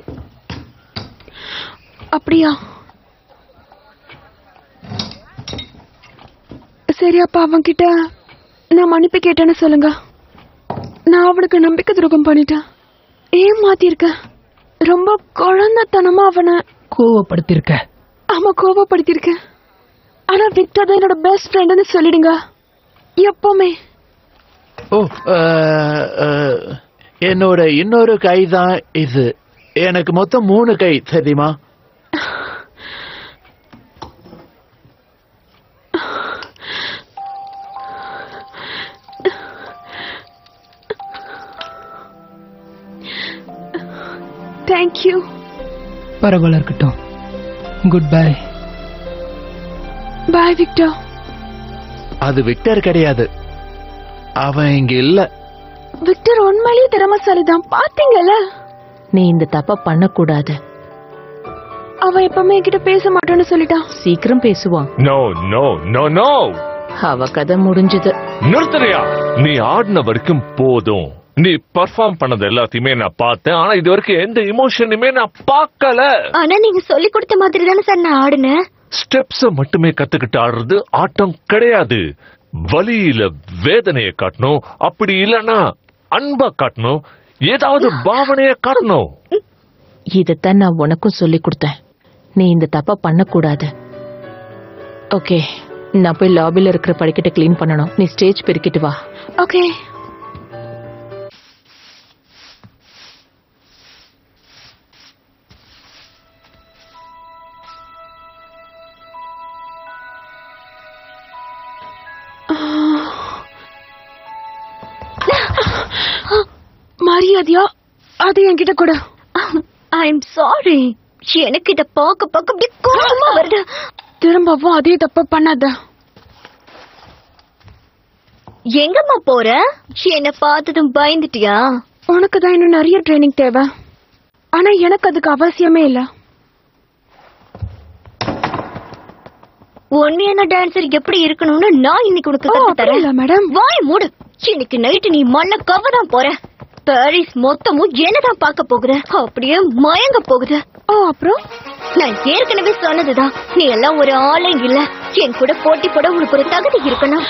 அப்படியா சரி அப்ப அவன் கிட்ட நான் மன்னிப்பு கேட்டேன்னு சொல்லுங்க நான் அவனுக்கு நம்பிக்கை துரோகம் பண்ணிட்டேன் ஏன் மாத்திருக்கேன் ரொம்ப குழந்தைத்தனமா அவனை கோவப்படுத்திருக்க ஆமா கோவப்படுத்திருக்கேன் ஆனா விக்டர் தான் என்னோட பெஸ்ட் ஃப்ரெண்டுன்னு சொல்லிடுங்க எப்பவுமே ஓ அஹ், அஹ், என்னோட இன்னொரு கை தான் இது எனக்கு மொத்தம் மூணு கை தெரியுமா தேங்க்யூ பரவாயில்ல இருக்கட்டும் குட் பை பாய் விக்டர் அது விக்டர் கிடையாது அவன் இங்க இல்ல விக்டர் உண்மையிலேயே திறமசாலி தான் பாத்தீங்கல்ல நீ இந்த தப்ப பண்ணக்கூடாது அவன் எப்பவுமே என்கிட்ட பேச மாட்டேன்னு சொல்லிட்டான் சீக்கிரம் பேசுவான் நோ நோ நோ நோ அவ கதை முடிஞ்சது நிறுத்துறியா நீ ஆடின வரைக்கும் போதும் நீ பெர்ஃபார்ம் பண்ணது எல்லாத்தையுமே நான் பார்த்தேன் ஆனா இது வரைக்கும் எந்த இமோஷனுமே நான் பார்க்கல ஆனா நீங்க சொல்லி கொடுத்த மாதிரி தானே சார் நான் ஆடுனேன் ஸ்டெப்ஸ் மட்டுமே கத்துக்கிட்டு ஆடுறது ஆட்டம் கிடையாது வலியில வேதனைய காட்டணும் அப்படி இல்லனா அன்பா காட்டணும் ஏதாவது பாவனைய காட்டணும் இதத்தான் நான் உனக்கும் சொல்லி கொடுத்தேன் நீ இந்த தப்ப பண்ணக்கூடாது ஓகே நான் போய் லாபில இருக்கிற படிக்கட்டை க்ளீன் பண்ணணும் நீ ஸ்டேஜ் பெருக்கிட்டு வா ஓகே மரியாதையா அது என்கிட்ட கூட ஐ எம் சாரி எனக்கு இத பார்க்க பார்க்க அப்படியே கோபமா வருது திரும்பவும் அதே தப்ப பண்ணாத எங்கம்மா போற என்ன பார்த்ததும் பயந்துட்டியா உனக்கு தான் இன்னும் நிறைய ட்ரைனிங் தேவை ஆனா எனக்கு அதுக்கு அவசியமே இல்ல உண்மையான டான்சர் எப்படி இருக்கணும்னு நான் இன்னைக்கு உனக்கு ஓ, கத்து அப்படி இல்ல, தரேன் மேடம். வாய் மூடு இன்னைக்கு நைட்டு நீ மண்ண கவ தான் போற பாரிஸ் மொத்தமும் என்னதான் பார்க்க போகுது அப்படியே மயங்க போகுது ஓ அப்புறம் நான் ஏற்கனவே சொன்னதுதான் நீ எல்லாம் ஒரு ஆளே இல்ல என் கூட போட்டி போட உனக்கு ஒரு தகுதி இருக்கணும்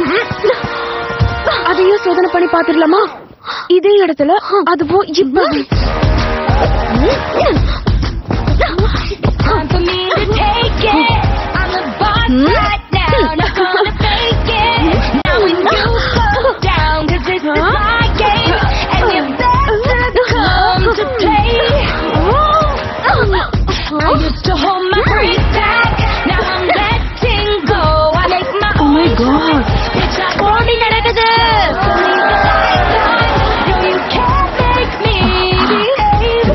அதையும் சோதனை பண்ணி பாத்துடலாமா இதே இடத்துல அதுவும் இப்ப Time for me to take it. I'm the boss right now. Not gonna fake it. Now when you go down, 'cause this is my game. And you better come to play. I used to hold my breath back. Now I'm letting go. I make my Oh my God. It's like ஓடி நடக்குது. So leave the lights on. No, you can't make me behave.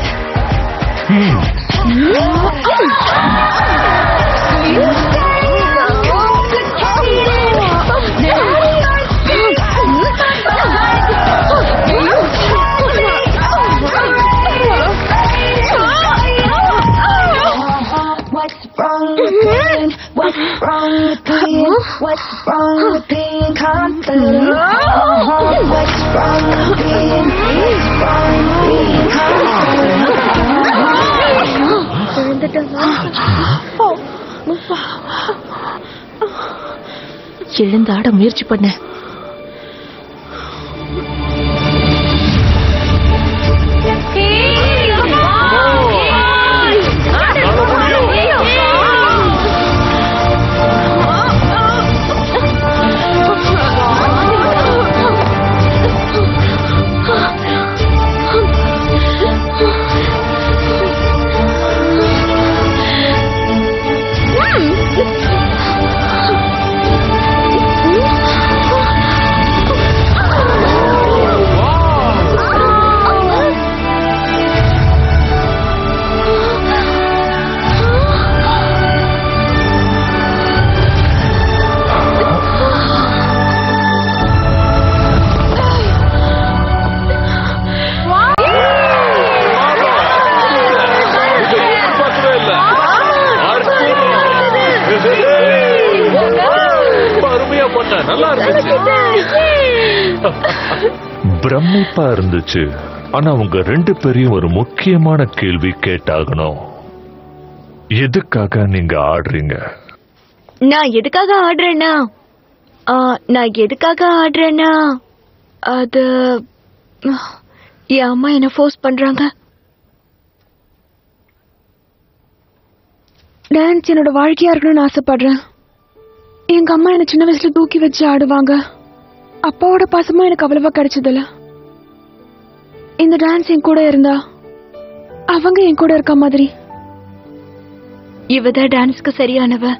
What's wrong with being? What's wrong with being? What's wrong with being confident? Uh-huh. What's wrong with being? What's wrong with being எழுந்து ஆட முயற்சி பண்ண confident? பிரமிப்பா இருந்துச்சு ஆனா உங்க ரெண்டு பேரையும் ஒரு முக்கியமான கேள்வி கேட்டாகணும் எதுக்காக நீங்க ஆடுறீங்க நான் எதுக்காக ஆடுறேன்னா ஆ, நான் எதுக்காக ஆடுறேன்னா அது என் அம்மா என்ன ஃபோர்ஸ் பண்றாங்க டான்ஸ் என்னோட வாழ்க்கையா இருக்கணும்னு ஆசைப்படுறேன் எங்க அம்மா என்ன சின்ன வயசுல தூக்கி வச்சு ஆடுவாங்க அப்பாவோட பாசமும் எனக்கு அவ்வளவா கிடைச்சதில்ல இந்த டான்ஸ் என் கூட இருந்தா அவங்க என் கூட இருக்க மாதிரி இவதான் டான்ஸ்க்கு சரியானவ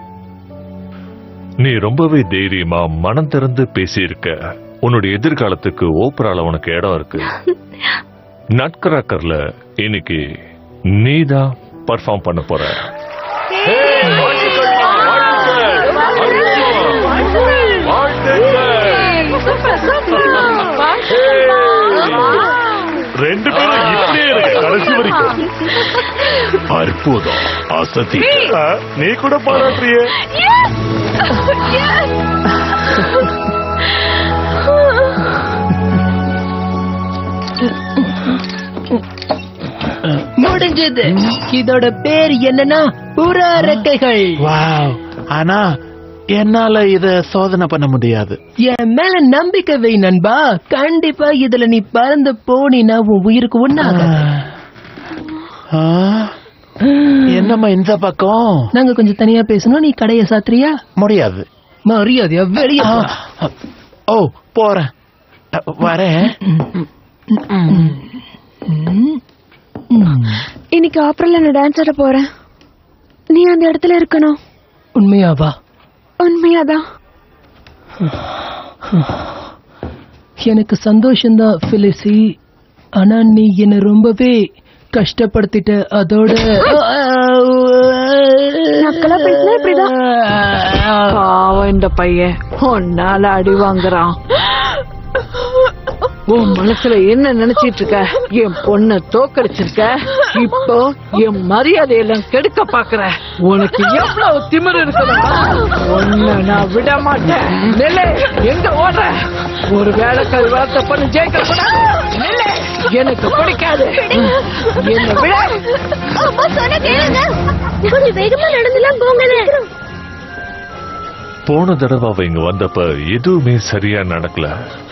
நீ ரொம்பவே தைரியமா மனம் திறந்து பேசியிருக்க உன்னுடைய எதிர்காலத்துக்கு ஓப்பரால உனக்கு இடம் இருக்கு நட்கராக்கர்ல இன்னைக்கு நீதான் பர்ஃபார்ம் பண்ண போற ரெண்டு பேரும் இப்படியே இருக்கு கடைசி வரைக்கும் அற்புதம் அசத்தி ஆ, நீ கூட பாராட்டுறியே முடிஞ்சது இதோட பேர் என்னன்னா புறா ரெக்கைகள் வாவ் ஆனா என்னால இத சோதனை பண்ண முடியாது என் மேல நம்பிக்கை வை நண்பா கண்டிப்பா இதுல நீ பறந்து போனீனா உன் உயிருக்கு ஒண்ணாக ஆ? என்னம்மா இந்த பக்கம் நாங்க கொஞ்சம் தனியா பேசணும் நீ கடைய சாத்திரியா முடியாது மரியாதையா வெளியே போ. ஆ, ஓ போறேன் அ, வரேன் இன்னைக்கு ஆப்ரல்ல நான் டான்ஸ் ஆட போறேன் நீ அந்த இடத்துல இருக்கணும் உண்மையாவா உண்மையாதான் எனக்கு சந்தோஷம்தான் பிலிசி ஆனா நீ என்ன ரொம்பவே கஷ்டப்படுத்திட்ட அதோட நக்கலா பேசினா இப்படிதான் பாவம் இந்த பையன் உன்னால அடி வாங்குறான் உன் மனசுல என்ன நினைச்சிட்டு இருக்க என் பொண்ண தோக்கடிச்சிருக்க இப்போ என் மரியாதையெல்லாம் கெடுக்க பாக்குற உனக்கு எவ்வளவு திமிரு இருக்கணும் உன்னை நான் விட மாட்டேன் நிலை எங்க ஓடுற ஒரு வேலைக்காரி வார்த்தை பண்ணி ஜெயிக்க கூடாது நில்லு. எனக்கு பிடிக்காது என்ன விட அம்மா சொன்ன கேளுங்க கொஞ்சம் வேகமா நடந்துலாம் போங்களேன் போன தடவை அவ இங்க வந்தப்ப எதுவுமே சரியா நடக்கல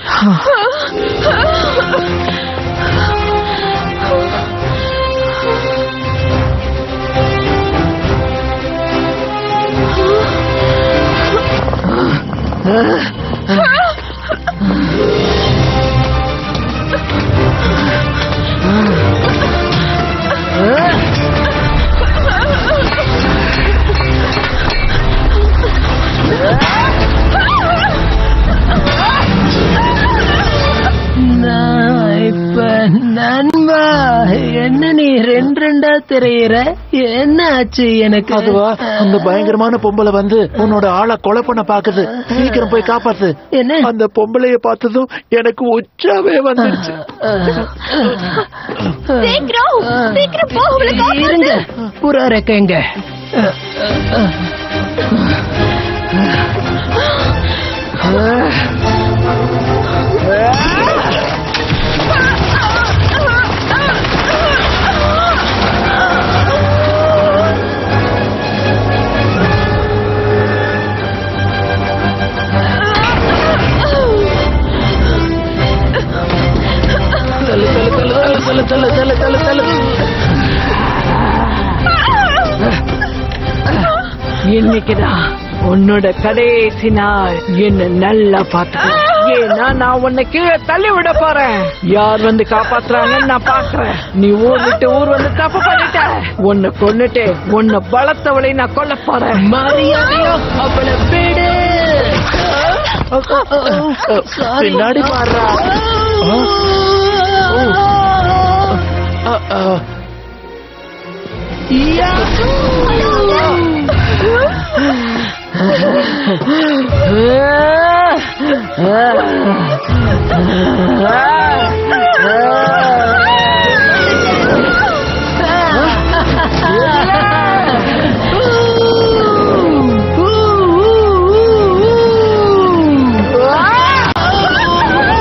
நான் இப்ப நண்பா என்ன நீ ரெண்டு ரெண்டா திரையிற என்ன ஆச்சு எனக்கு அதுவா அந்த பயங்கரமான பொம்பளை வந்து உன்னோட ஆளை கொலை பண்ண பாக்குது சீக்கிரம் போய் காப்பாத்து என்ன அந்த பொம்பளைய பார்த்ததும் எனக்கு உச்சாவே வந்துருச்சு சீக்கிரம் சீக்கிரம் போ அவளை இருங்க புறா ரெக்கைங்க தள்ளு தள்ளு தள்ளு தள்ளு தள்ளு தள்ளு தள்ளு தள்ளு இன்னைக்குதான் உன்னோட கடைசி நாள் என்ன நல்லா பாத்துக்க ஏன்னா நான் உன்னை கீழே தள்ளி விட போறேன் யார் வந்து காப்பாத்துறாங்கன்னு நான் பாக்குறேன் நீ ஊர் விட்டு ஊர் வந்து தப்பு பண்ணிட்ட உன்னை கொன்னுட்டு உன்னை பலத்தவளை நான் கொல்ல போறேன் மரியாதையா அவளை விடு பின்னாடி பாடுறா ஆ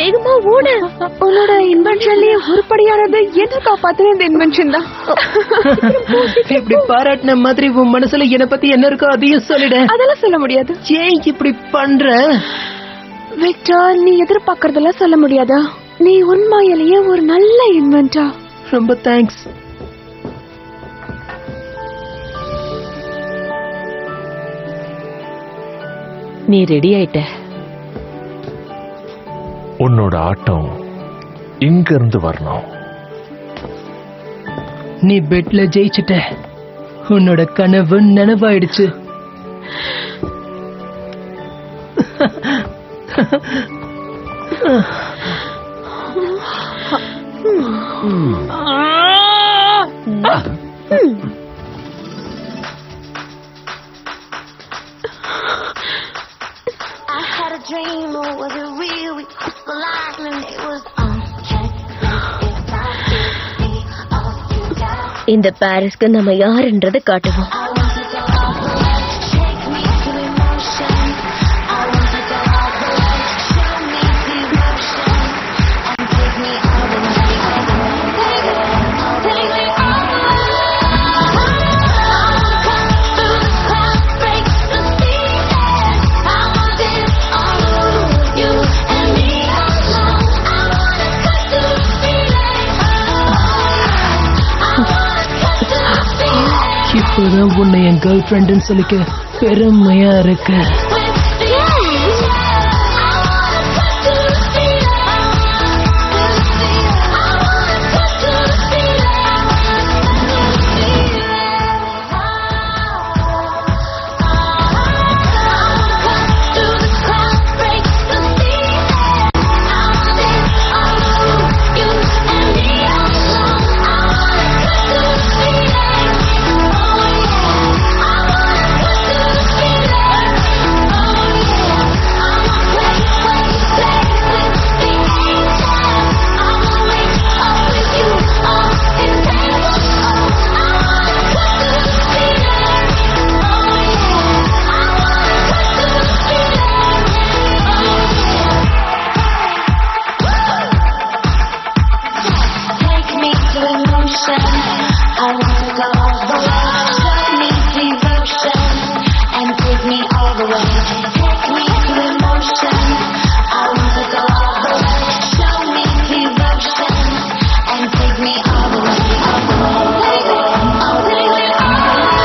வேகமா ஓடு உன்னோட இன்வென்ஷன்லயே உருப்படியானது என்ன காப்பாத்துன இந்த இன்வென்ஷன் தான் இப்படி பாராட்டின மாதிரி உன் மனசுல என்ன பத்தி என்ன இருக்கோ அதையும் சொல்லிடு அதெல்லாம் சொல்ல முடியாது ஏன் இப்படி பண்ற விக்டர் நீ எதிர்பார்க்கறதெல்லாம் சொல்ல முடியாதா நீ உண்மையிலேயே ஒரு நல்ல இன்வென்டா ரொம்ப தேங்க்ஸ் நீ ரெடி ஆயிட்ட உன்னோட ஆட்டம் இங்க இருந்து வரணும் நீ பெட்ல ஜெயிச்சிட்ட உன்னோட கனவு நனவாயிடுச்சு I had a dream, or was it real? We crossed the line and it was on check. If I could be all you got, இந்த பாரிஸ்க்கு நம்ம யாருன்றதை காட்டுவோம் I want to go all the way. Take me to emotion. I want to go all the way. Show me devotion and take me all the way. Take me, take me all the way. I wanna cut through the crowd, break the ceiling. I want it all, you and me alone. I wanna cut through the ceiling. I wanna cut through the ceiling. இப்பதான் உன்னை என் girl ஃப்ரெண்டுன்னு சொல்லிக்க பெருமையா இருக்கு Take me to emotion. I want to go all the way. Show me devotion and take me all the way. Take me to emotion. I want to go all the way. Show me devotion and take me all the way. All the way. Take me, oh, take me all the way.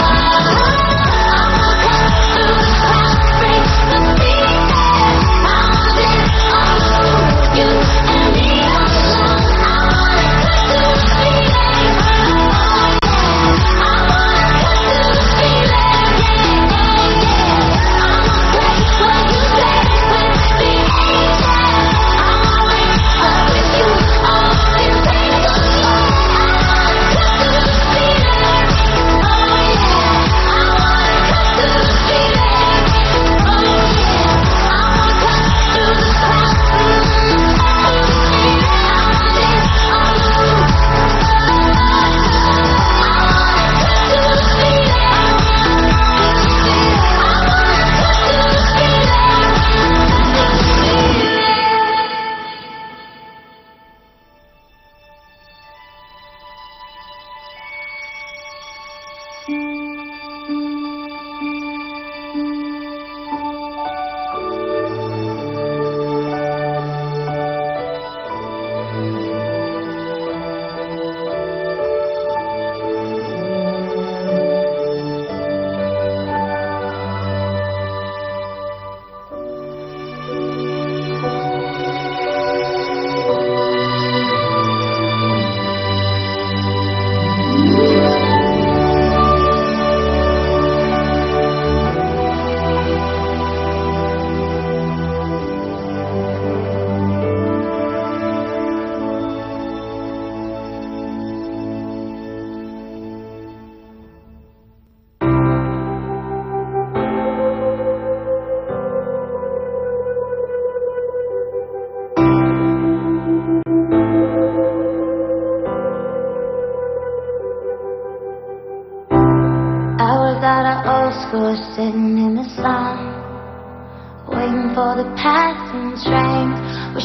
I wanna cut through the crowd, break the ceiling. I want it all, you and me alone. I wanna cut through the ceiling. Oh yeah, I wanna cut through the ceiling. Yeah, oh yeah. I'ma break what you say with the angels. I'ma wake up with you all in painful joy. I wanna cut through the ceiling. Oh yeah, I wanna cut through the ceiling. Oh yeah, I'ma cut through the crowd, cut through the ceiling. I want it all.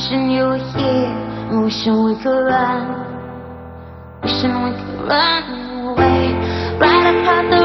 Wishing you were here, and wishing we could run. Wishing we could run away. Right across the